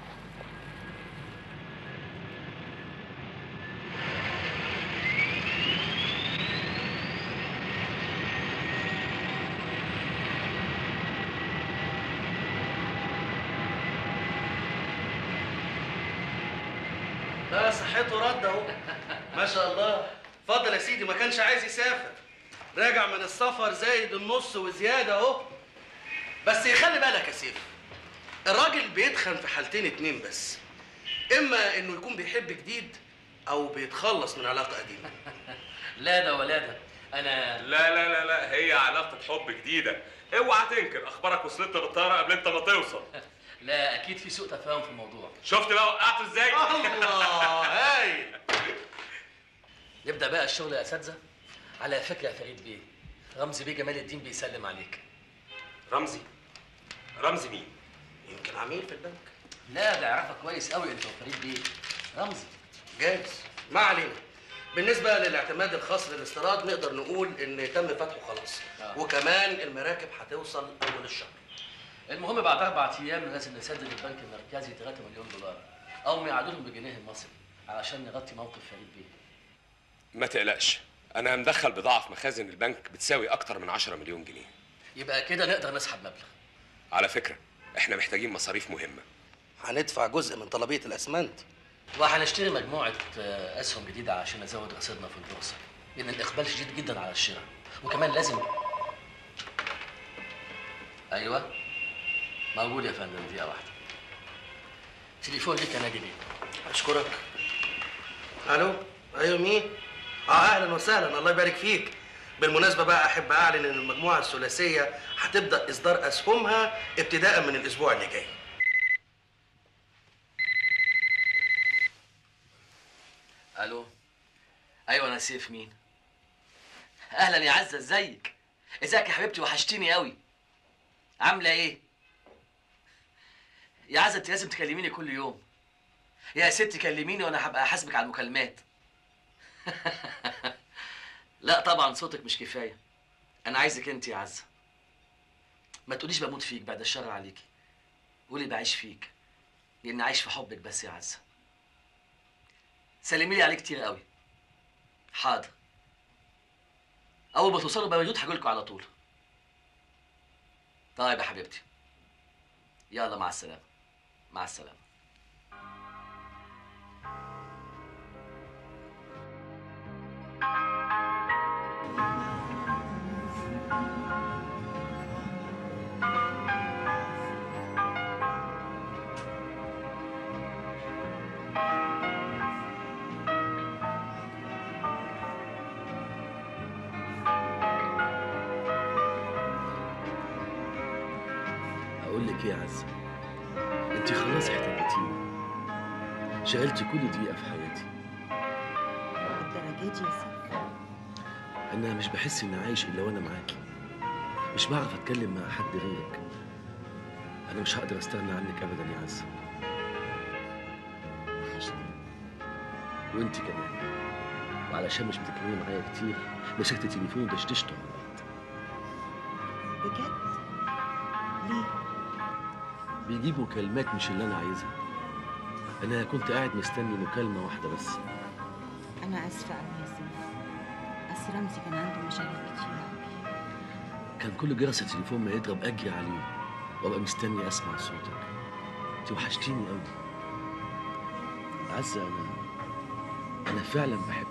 لا صحته رد اهو ما شاء الله اتفضل يا سيدي ما كانش عايز يسافر راجع من السفر زايد النص وزياده اهو بس يخلي بالك يا سيف الراجل بيتخن في حالتين اتنين بس اما انه يكون بيحب جديد او بيتخلص من علاقه قديمه لا ده ولا ده انا لا لا لا لا هي علاقة حب جديدة اوعى تنكر اخبارك وصلت بالطيارة قبل انت ما توصل لا اكيد في سوء تفاهم في الموضوع شفت بقى وقعته ازاي؟ الله هايل نبدا بقى الشغل يا اساتذه على فكره يا فريد بيه رمزي بيه جمال الدين بيسلم عليك رمزي رمزي مين يمكن عميل في البنك لا ده يعرفك كويس قوي انت وفريد بيه رمزي جايز ما علينا بالنسبة للاعتماد الخاص للاستيراد نقدر نقول ان تم فتحه خلاص آه. وكمان المراكب هتوصل اول الشهر المهم بعد اربع ايام لازم نسدد البنك المركزي 3 مليون دولار او ما يعادلهم بالجنيه المصري علشان نغطي موقف فريد بيه ما تقلقش انا مدخل بضاعة في مخازن البنك بتساوي اكتر من 10 مليون جنيه يبقى كده نقدر نسحب مبلغ على فكرة احنا محتاجين مصاريف مهمة هندفع جزء من طلبية الاسمنت وهنشتري مجموعه آه، اسهم جديده عشان نزود رصيدنا في البورصه لان الاقبال شديد جدا على الشراء وكمان لازم ايوه موجود يا فندم دقيقه واحده تليفون ليك يا ناجي بيه اشكرك الو ايوه مين اه اهلا وسهلا الله يبارك فيك بالمناسبة بقى أحب أعلن إن المجموعة الثلاثية هتبدأ إصدار أسهمها ابتداء من الأسبوع اللي جاي. الو ايوه انا سيف مين اهلا يا عزه ازيك ازيك يا حبيبتي وحشتيني قوي عامله ايه يا عزه انت لازم تكلميني كل يوم يا ستي كلميني وانا هبقى احاسبك على المكالمات لا طبعا صوتك مش كفايه انا عايزك انت يا عزه ما تقوليش بموت فيك بعد الشر عليكي قولي بعيش فيك لاني عايش في حبك بس يا عزه سلمي لي عليه كتير قوي حاضر اول ما توصلوا بيروت هجيلكوا على طول طيب يا حبيبتي يلا مع السلامه مع السلامه اقول لك ايه يا عزه انت خلاص احتاجتيني شغلتي كل دقيقه في حياتي الدرجة دي يا سيف انا مش بحس اني عايش الا وانا معاكي مش بعرف اتكلم مع حد غيرك انا مش هقدر استغنى عنك ابدا يا عزه وانت كمان وعلشان مش بتتكلمي معايا كتير مسكت التليفون ودشدشته على الارض بجد ليه بيجيب مكالمات مش اللي انا عايزها انا كنت قاعد مستني مكالمه واحده بس انا اسفة قوي يا سيف بس رمزي كان عنده مشاغل كتير قوي كان كل جرس التليفون ما يضرب اجري عليه وابقى مستني اسمع صوتك انت وحشتيني قوي عزه انا انا فعلا بحبك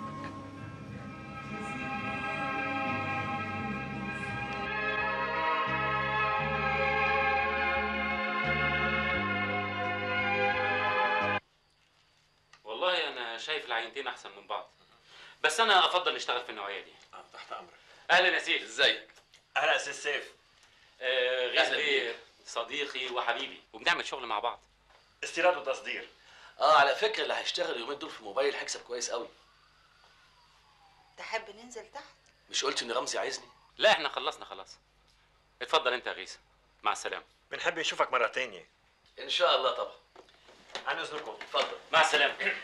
والله انا شايف العينتين احسن من بعض بس انا افضل نشتغل في النوعيه دي تحت امرك اهلا يا سيف ازيك اهلا استاذ سيف آه غيث أهلا بيه بيك. صديقي وحبيبي وبنعمل شغل مع بعض استيراد وتصدير اه على فكره اللي هيشتغل اليومين دول في موبايل هيكسب كويس قوي تحب ننزل تحت مش قلت ان رمزي عايزني لا احنا خلصنا خلاص اتفضل انت يا غيث مع السلامه بنحب نشوفك مره تانية ان شاء الله طبعا عن اذنكم اتفضل مع السلامه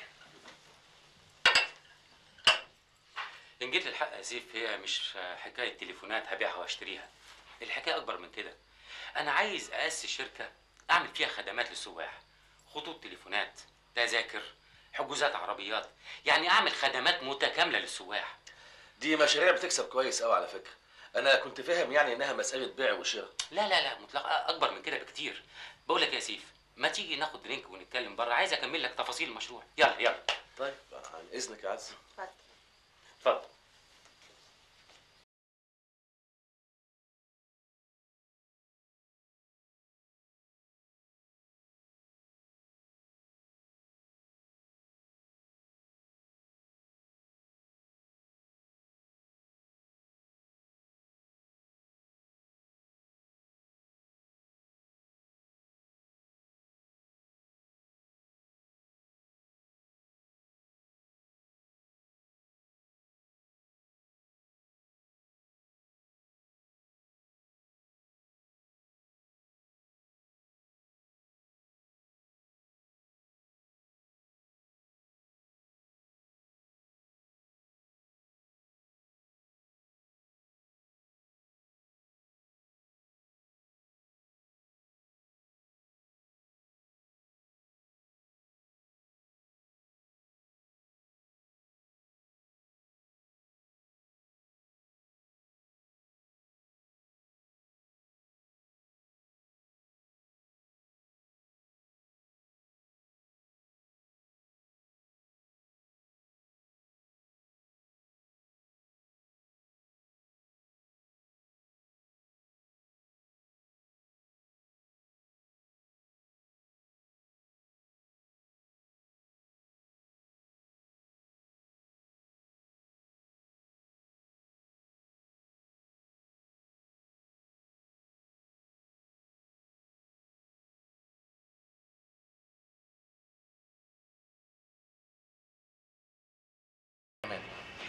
ان جيت للحق يا سيف هي مش حكايه تليفونات هبيعها واشتريها الحكايه اكبر من كده انا عايز اسس شركه اعمل فيها خدمات للسواح خطوط تليفونات تذاكر حجوزات عربيات يعني اعمل خدمات متكامله للسواح دي مشاريع بتكسب كويس قوي على فكره انا كنت فاهم يعني انها مساله بيع وشراء لا لا لا مطلقا اكبر من كده بكتير بقول لك يا سيف ما تيجي ناخد درينك ونتكلم بره عايز اكمل لك تفاصيل المشروع يلا يلا طيب عن اذنك يا عزه اتفضل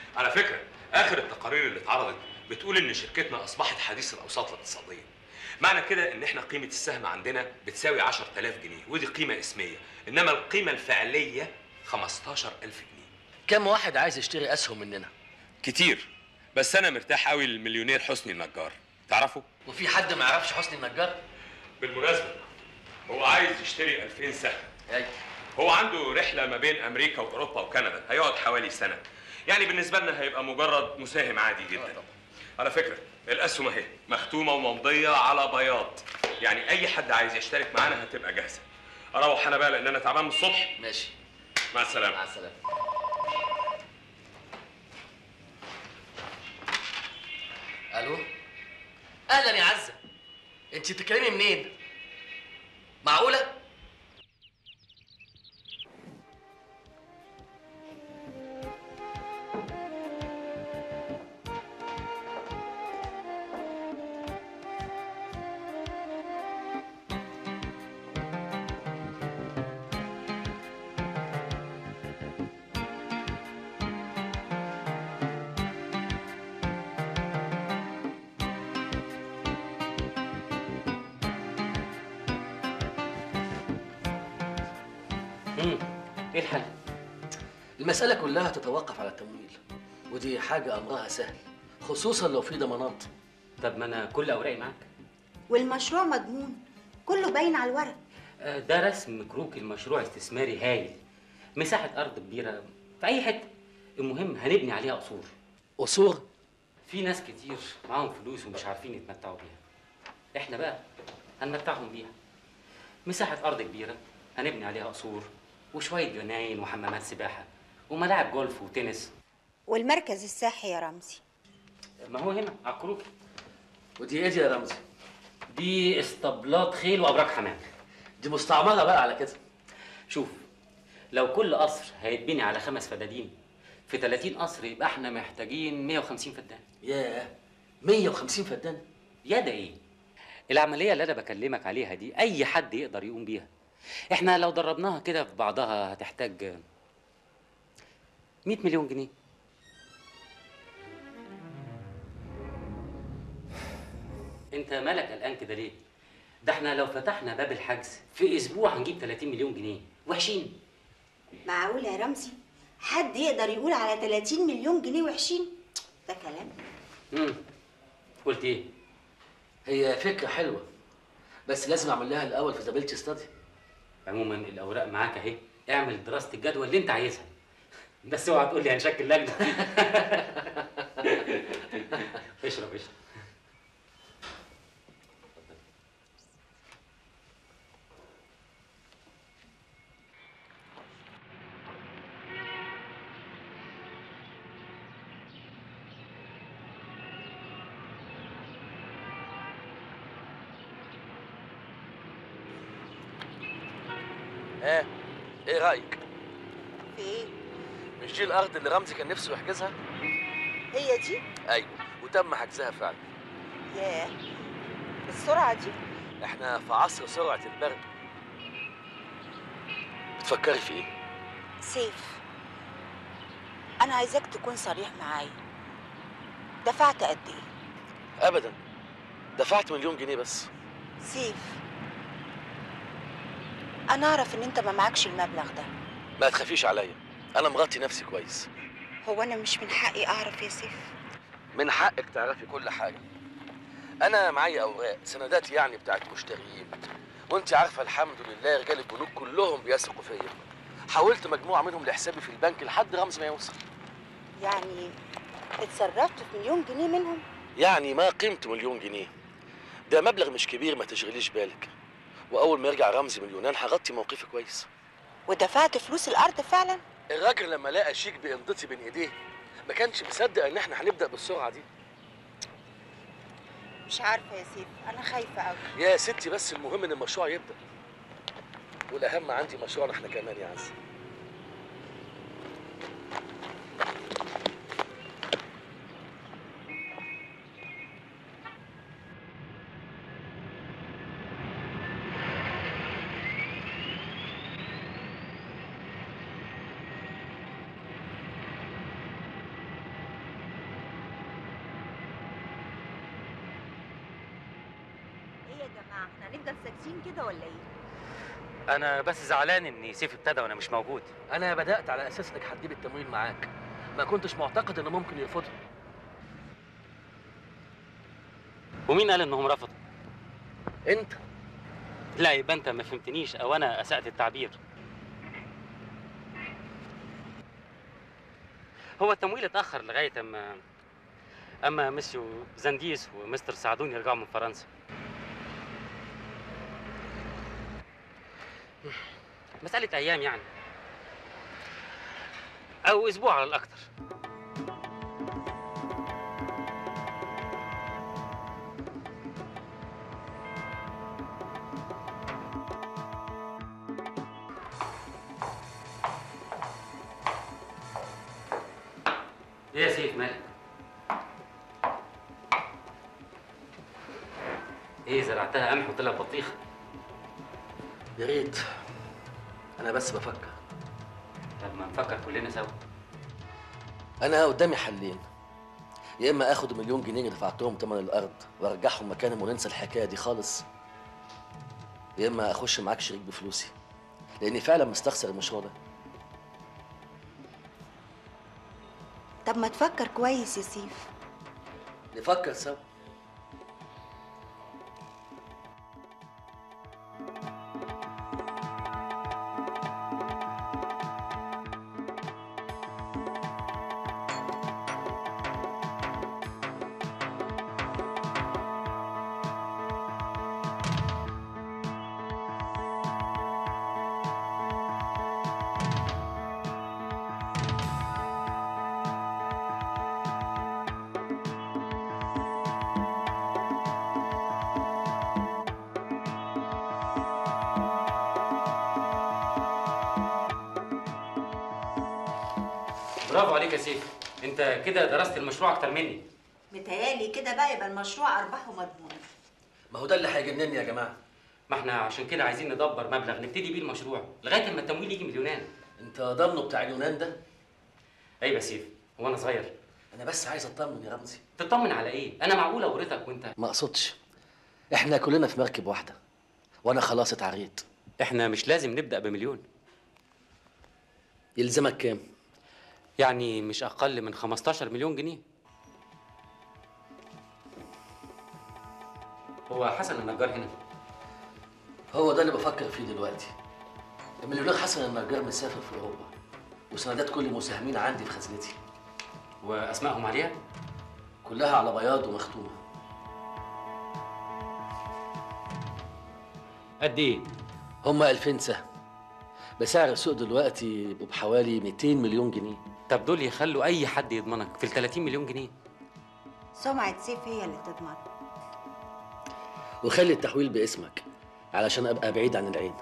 على فكره اخر التقارير اللي اتعرضت بتقول ان شركتنا اصبحت حديث الاوساط الاقتصاديه معنى كده ان احنا قيمه السهم عندنا بتساوي 10000 جنيه ودي قيمه اسميه انما القيمه الفعليه 15000 جنيه كم واحد عايز يشتري اسهم مننا كتير بس انا مرتاح قوي للمليونير حسني النجار تعرفه وفي حد ما يعرفش حسني النجار بالمناسبه هو عايز يشتري 2000 سهم هو عنده رحله ما بين امريكا واوروبا وكندا هيقعد حوالي سنه يعني بالنسبه لنا هيبقى مجرد مساهم عادي جدا على فكره الاسهم اهي مختومه وممضيه على بياض يعني اي حد عايز يشترك معانا هتبقى جاهزه اروح انا بقى لان انا تعبان من الصبح ماشي مع السلامه مع السلامه الو اهلا يا عزه انت بتتكلمي منين معقوله امم ايه الحل؟ المسألة كلها تتوقف على التمويل ودي حاجة أمرها سهل خصوصا لو في ضمانات طب ما انا كل اوراقي معاك والمشروع مضمون كله باين على الورق آه، ده رسم كروكي المشروع استثماري هايل مساحة أرض كبيرة في أي حتة المهم هنبني عليها قصور قصور؟ في ناس كتير معاهم فلوس ومش عارفين يتمتعوا بيها احنا بقى هنمتعهم بيها مساحة أرض كبيرة هنبني عليها قصور وشوية جناين وحمامات سباحة وملاعب جولف وتنس والمركز الصحي يا رمزي ما هو هنا على الكروكي ودي ايه دي يا رمزي؟ دي اسطبلات خيل وأبراج حمام دي مستعمرة بقى على كده شوف لو كل قصر هيتبني على خمس فدادين في 30 قصر يبقى احنا محتاجين 150 فدان ياه 150 فدان يا ده ايه العمليه اللي انا بكلمك عليها دي اي حد يقدر يقوم بيها احنا لو دربناها كده في بعضها هتحتاج 100 مليون جنيه انت مالك قلقان كده ليه ده احنا لو فتحنا باب الحجز في اسبوع هنجيب 30 مليون جنيه وحشين معقول يا رمزي حد يقدر يقول على 30 مليون جنيه وحشين ده كلام امم قلت ايه هي فكرة حلوة بس لازم أعمل لها الأول فيزابيلتي ستادي عموما الاوراق معاك اهي اعمل دراسه الجدوى اللي انت عايزها بس اوعى تقول لي هنشكل لجنه اشرب اشرب ها ايه رايك في ايه مش دي الارض اللي رمزي كان نفسه يحجزها هي دي ايوه وتم حجزها فعلا ياه بالسرعه دي احنا في عصر سرعه البرد بتفكري في ايه سيف انا عايزاك تكون صريح معايا دفعت قد ايه ابدا دفعت مليون جنيه بس سيف انا اعرف ان انت ما معكش المبلغ ده ما تخافيش عليا انا مغطي نفسي كويس هو انا مش من حقي اعرف يا سيف من حقك تعرفي كل حاجه انا معايا اوراق سندات يعني بتاعت مشتريين وانت عارفه الحمد لله رجال البنوك كلهم بيثقوا فيا حولت مجموعه منهم لحسابي في البنك لحد رمز ما يوصل يعني اتصرفت في مليون جنيه منهم يعني ما قيمته مليون جنيه ده مبلغ مش كبير ما تشغليش بالك واول ما يرجع رمزي مليونان هغطي موقفي كويس ودفعت فلوس الارض فعلا الراجل لما لقى شيك بامضتي بين ايديه ما كانش مصدق ان احنا هنبدا بالسرعه دي مش عارفه يا سيف انا خايفه قوي يا ستي بس المهم ان المشروع يبدا والاهم عندي مشروعنا احنا كمان يا عز جماعه احنا هنفضل ساكتين كده ولا ايه انا بس زعلان ان سيف ابتدى وانا مش موجود انا بدات على اساس انك هتجيب التمويل معاك ما كنتش معتقد انه ممكن يرفضه ومين قال انهم رفضوا انت لا يبقى انت ما فهمتنيش او انا اسأت التعبير هو التمويل اتاخر لغايه اما اما مسيو زنديس ومستر سعدون يرجعوا من فرنسا مسألة أيام يعني أو أسبوع على الأكثر إيه يا سيف مالك؟ إيه زرعتها قمح وطلع بطيخة؟ يا ريت انا بس بفكر طب ما نفكر كلنا سوا انا قدامي حلين يا اما اخد المليون جنيه اللي دفعتهم تمن الارض وارجعهم مكانهم وننسى الحكايه دي خالص يا اما اخش معاك شريك بفلوسي لاني فعلا مستخسر المشروع ده طب ما تفكر كويس يا سيف نفكر سوا برافو عليك يا سيف أنت كده درست المشروع أكتر مني متهيألي كده بقى يبقى المشروع ارباحه مضمونه ما هو ده اللي هيجنني يا جماعه ما احنا عشان كده عايزين ندبر مبلغ نبتدي بيه المشروع لغايه اما التمويل يجي من اليونان انت ضامنه بتاع اليونان ده ايوه يا سيف هو انا صغير انا بس عايز اطمن يا رمزي تطمن على ايه انا معقوله ورثك وانت ما اقصدش احنا كلنا في مركب واحده وانا خلاص اتعريت احنا مش لازم نبدا بمليون يلزمك كام يعني مش اقل من 15 مليون جنيه هو حسن النجار هنا هو ده اللي بفكر فيه دلوقتي المليونير حسن النجار مسافر في اوروبا وسندات كل المساهمين عندي في خزنتي واسمائهم عليها كلها على بياض ومختومه قد ايه هم 2000 سهم بسعر السوق دلوقتي يبقوا بحوالي 200 مليون جنيه طب دول يخلوا اي حد يضمنك في ال 30 مليون جنيه سمعة سيف هي اللي تضمن وخلي التحويل باسمك علشان ابقى بعيد عن العين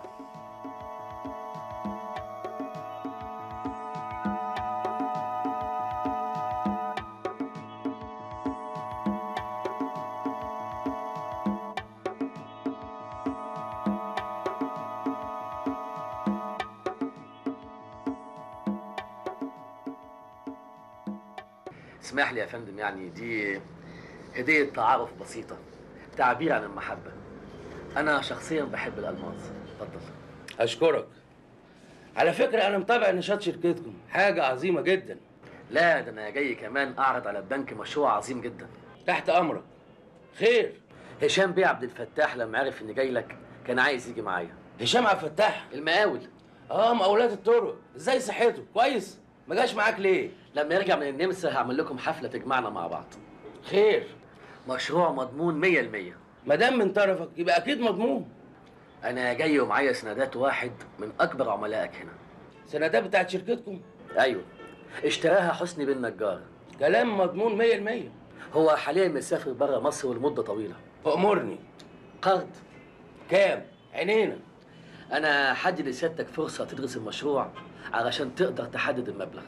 اسمح لي يا فندم يعني دي هدية تعارف بسيطة تعبير عن المحبة أنا شخصيا بحب الألماس اتفضل أشكرك على فكرة أنا متابع نشاط شركتكم حاجة عظيمة جدا لا ده أنا جاي كمان أعرض على البنك مشروع عظيم جدا تحت أمرك خير هشام بيه عبد الفتاح لما عرف إني جاي لك كان عايز يجي معايا هشام عبد الفتاح المقاول اه مقاولات الطرق ازاي صحته كويس ما جاش معاك ليه لما يرجع من النمسا هعمل لكم حفلة تجمعنا مع بعض خير مشروع مضمون 100% ما دام من طرفك يبقى اكيد مضمون انا جاي ومعايا سندات واحد من اكبر عملائك هنا سندات بتاعت شركتكم ايوه اشتراها حسني بن نجار كلام مضمون 100% هو حاليا مسافر بره مصر ولمده طويله أمرني قرض كام عينينا انا حدد لسيادتك فرصه تدرس المشروع علشان تقدر تحدد المبلغ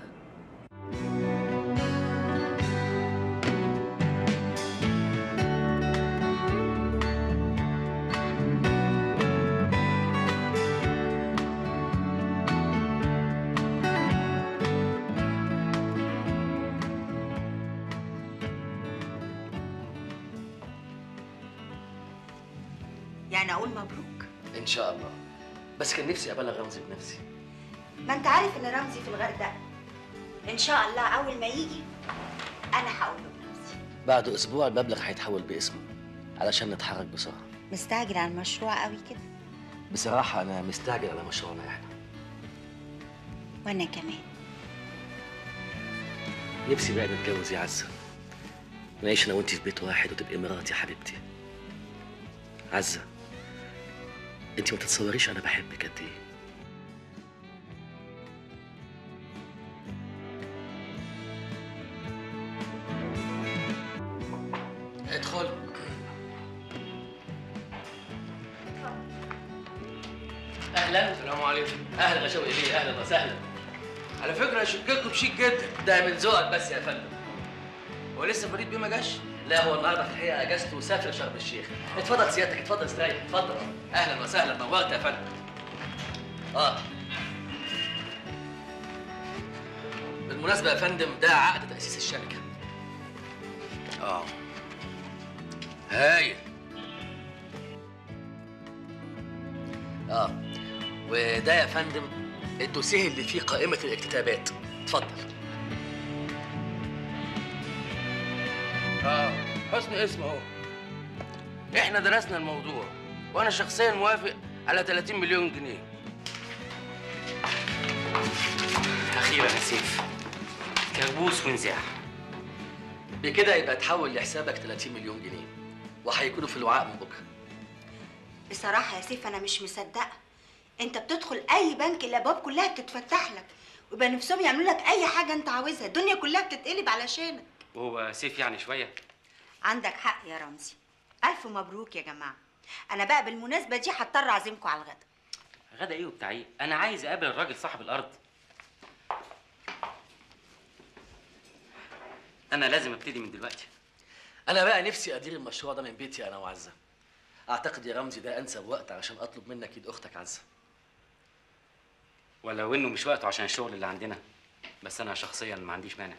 يعني اقول مبروك ان شاء الله بس كان نفسي ابلغ رمزي بنفسي ما انت عارف ان رمزي في الغردقه ان شاء الله اول ما يجي انا هقول له بعد اسبوع المبلغ هيتحول باسمه علشان نتحرك بسرعه مستعجل على المشروع قوي كده بصراحه انا مستعجل على مشروعنا احنا وانا كمان نفسي بقى نتجوز يا عزه نعيش انا وانتي في بيت واحد وتبقي مراتي حبيبتي عزه انت ما تتصوريش انا بحبك قد ايه ادخل اهلا السلام عليكم اهلا يا شوقي بيه اهلا وسهلا على فكره شركتكم شيك جدا ده من ذوقك بس يا فندم هو لسه فريد بيه ما جاش لا هو النهارده في الحقيقه اجازته وسافر شرم الشيخ اتفضل سيادتك اتفضل استريح اتفضل اهلا وسهلا نورت يا فندم اه بالمناسبه يا فندم ده عقد تاسيس الشركه اه هايل اه وده يا فندم الدوسيه اللي فيه قائمه الاكتتابات اتفضل اه حسن اسم اهو احنا درسنا الموضوع وانا شخصيا موافق على 30 مليون جنيه اخيرا يا سيف كابوس ونزاح بكده يبقى تحول لحسابك 30 مليون جنيه وهيكونوا في الوعاء من بكره بصراحه يا سيف انا مش مصدقه انت بتدخل اي بنك الابواب كلها بتتفتح لك ويبقى نفسهم يعملوا لك اي حاجه انت عاوزها الدنيا كلها بتتقلب علشانك وهو سيف يعني شويه عندك حق يا رمزي الف مبروك يا جماعه انا بقى بالمناسبه دي هضطر اعزمكم على الغدا غدا ايه وبتاع ايه انا عايز اقابل الراجل صاحب الارض انا لازم ابتدي من دلوقتي انا بقى نفسي ادير المشروع ده من بيتي انا وعزه اعتقد يا رمزي ده انسب وقت علشان اطلب منك ايد اختك عزه ولو انه مش وقته عشان الشغل اللي عندنا بس انا شخصيا ما عنديش مانع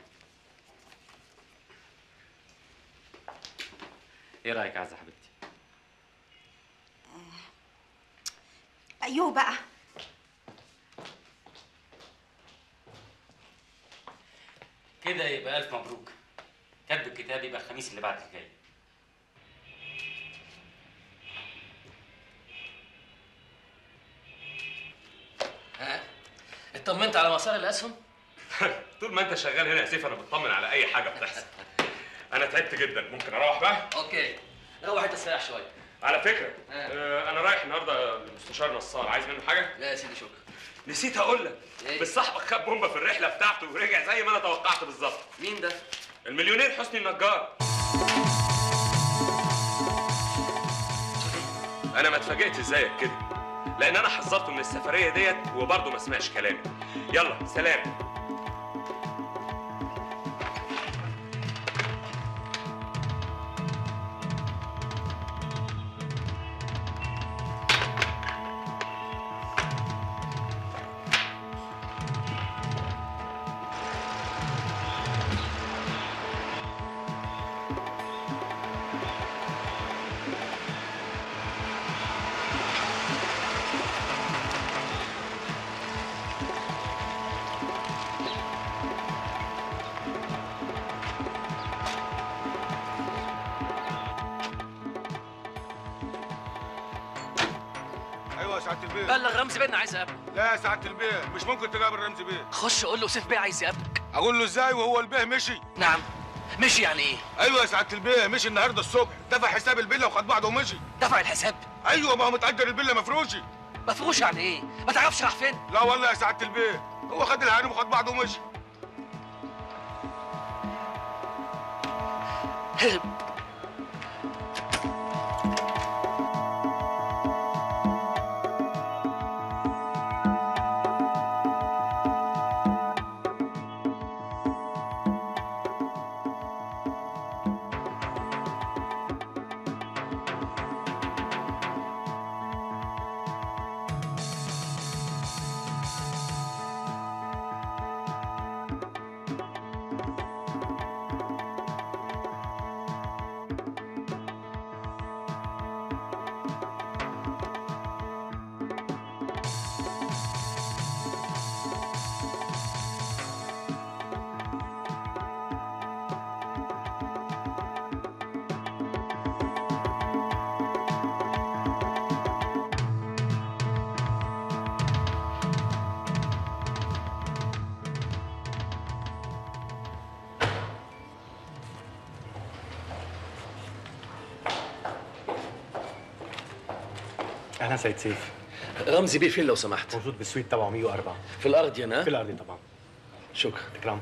ايه رايك يا عزه حبيبتي ايوه بقى كده يبقى الف مبروك كتب الكتاب يبقى الخميس اللي بعد الجاي ها اطمنت على مسار الاسهم طول ما انت شغال هنا يا سيف انا بطمن على اي حاجه بتحصل انا تعبت جدا ممكن اروح بقى اوكي روح انت استريح شويه على فكره آه انا رايح النهارده للمستشار نصار عايز منه حاجه لا يا سيدي شكرا نسيت اقول لك إيه؟ بس صاحبك خد بومبا في الرحله بتاعته ورجع زي ما انا توقعت بالظبط مين ده المليونير حسني النجار انا ما اتفاجئتش زيك كده لان انا حذرته من السفريه ديت وبرضه ما سمعش كلامي يلا سلام ايوه يا سعاده البيه بلغ رمزي بيه اني عايز اقابله لا يا سعاده البيه مش ممكن تقابل رمزي بيه خش قول له سيف بيه عايز يقابلك اقول له ازاي وهو البيه مشي نعم مشي يعني ايه ايوه يا سعاده البيه مشي النهارده الصبح دفع حساب الفيلا وخد بعضه ومشي دفع الحساب ايوه ما هو متاجر الفيلا مفروشي مفروش يعني ايه ما تعرفش راح فين لا والله يا سعاده البيه هو خد الهانم وخد بعضه ومشي هرب اهلا سيد سيف رمزي بيه فين لو سمحت موجود بالسويت تبعه 104 في الارض هنا في الارض طبعا شكرا تكرم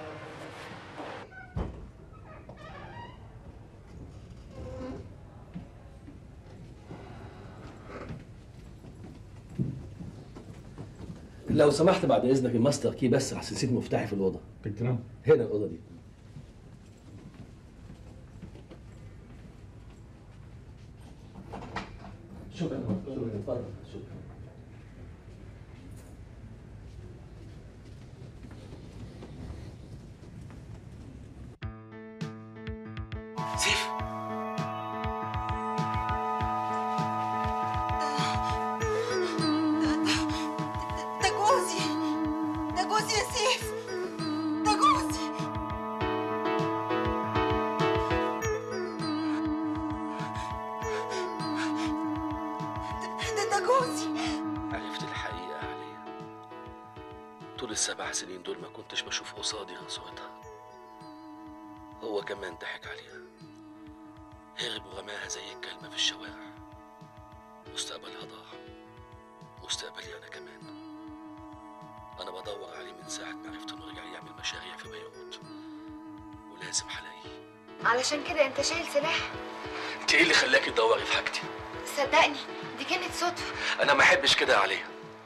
لو سمحت بعد اذنك الماستر كي بس احسن نسيت مفتاحي في الاوضه تكرم هنا الاوضه دي شكرا شكرا اتفضل شكرا سيف ده جوزي ده جوزي يا سيف ده جوزي ده ده جوزي عرفت الحقيقة عليا طول السبع سنين دول ما كنتش بشوف قصادي غير صورتها هو كمان ضحك عليها هرب ورماها زي الكلمة في الشوارع مستقبلها ضاع مستقبلي أنا كمان أنا بدور عليه من ساعة ما عرفت إنه رجع يعمل مشاريع في بيروت ولازم هلاقيه علشان كده انت شايل سلاح أنت إيه اللي خلاكي تدوري في حاجتي؟ صدقني دي كانت صدفة أنا ما أحبش كده عليا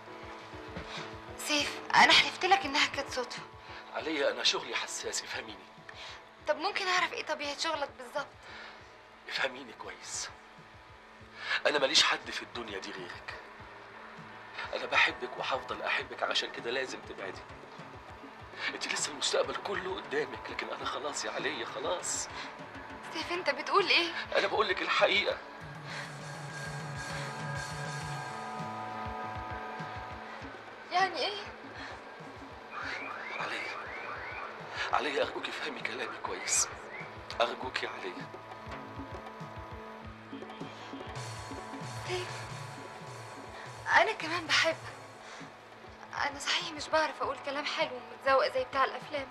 سيف انا حلفت لك انها كانت صدفة عليا أنا شغلي حساس افهميني طب ممكن اعرف ايه طبيعة شغلك بالظبط افهميني كويس انا ماليش حد في الدنيا دي غيرك انا بحبك وهفضل احبك عشان كده لازم تبعدي انت لسه المستقبل كله قدامك لكن انا خلاص يا عليا خلاص سيف انت بتقول ايه انا بقول لك الحقيقه يعني ايه عليا عليا ارجوك افهمي كلامي كويس ارجوك يا عليا سيف انا كمان بحبك انا صحيح مش بعرف اقول كلام حلو ومتذوق زي بتاع الافلام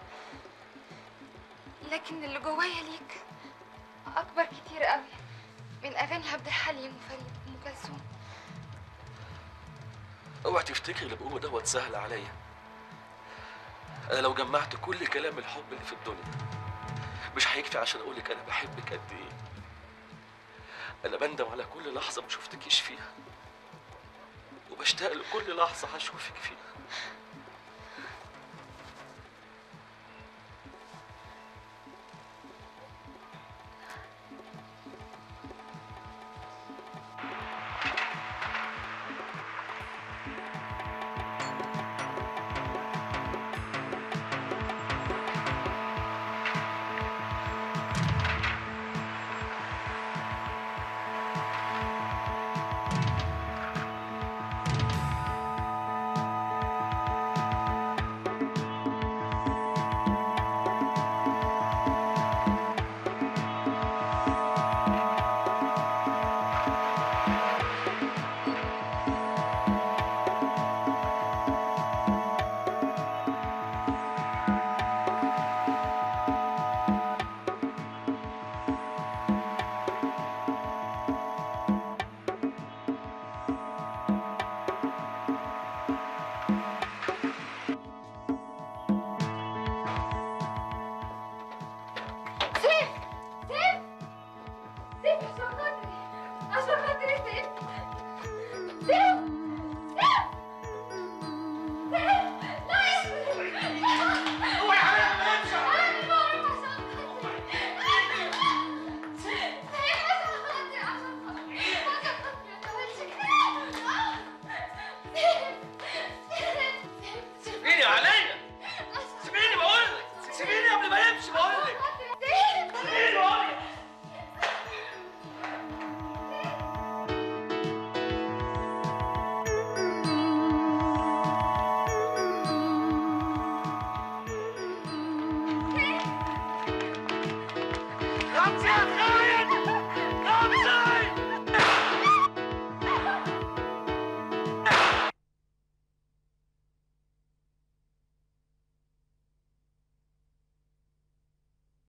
لكن اللي جوايا ليك اكبر كتير قوي من اغاني عبد الحليم وفريد وام كلثوم اوعى تفتكري اللي بقوله دوت سهل عليا انا لو جمعت كل كلام الحب اللي في الدنيا مش هيكفي عشان اقولك انا بحبك قد ايه انا بندم على كل لحظه ما شفتكيش فيها وبشتاق لكل لحظه هشوفك فيها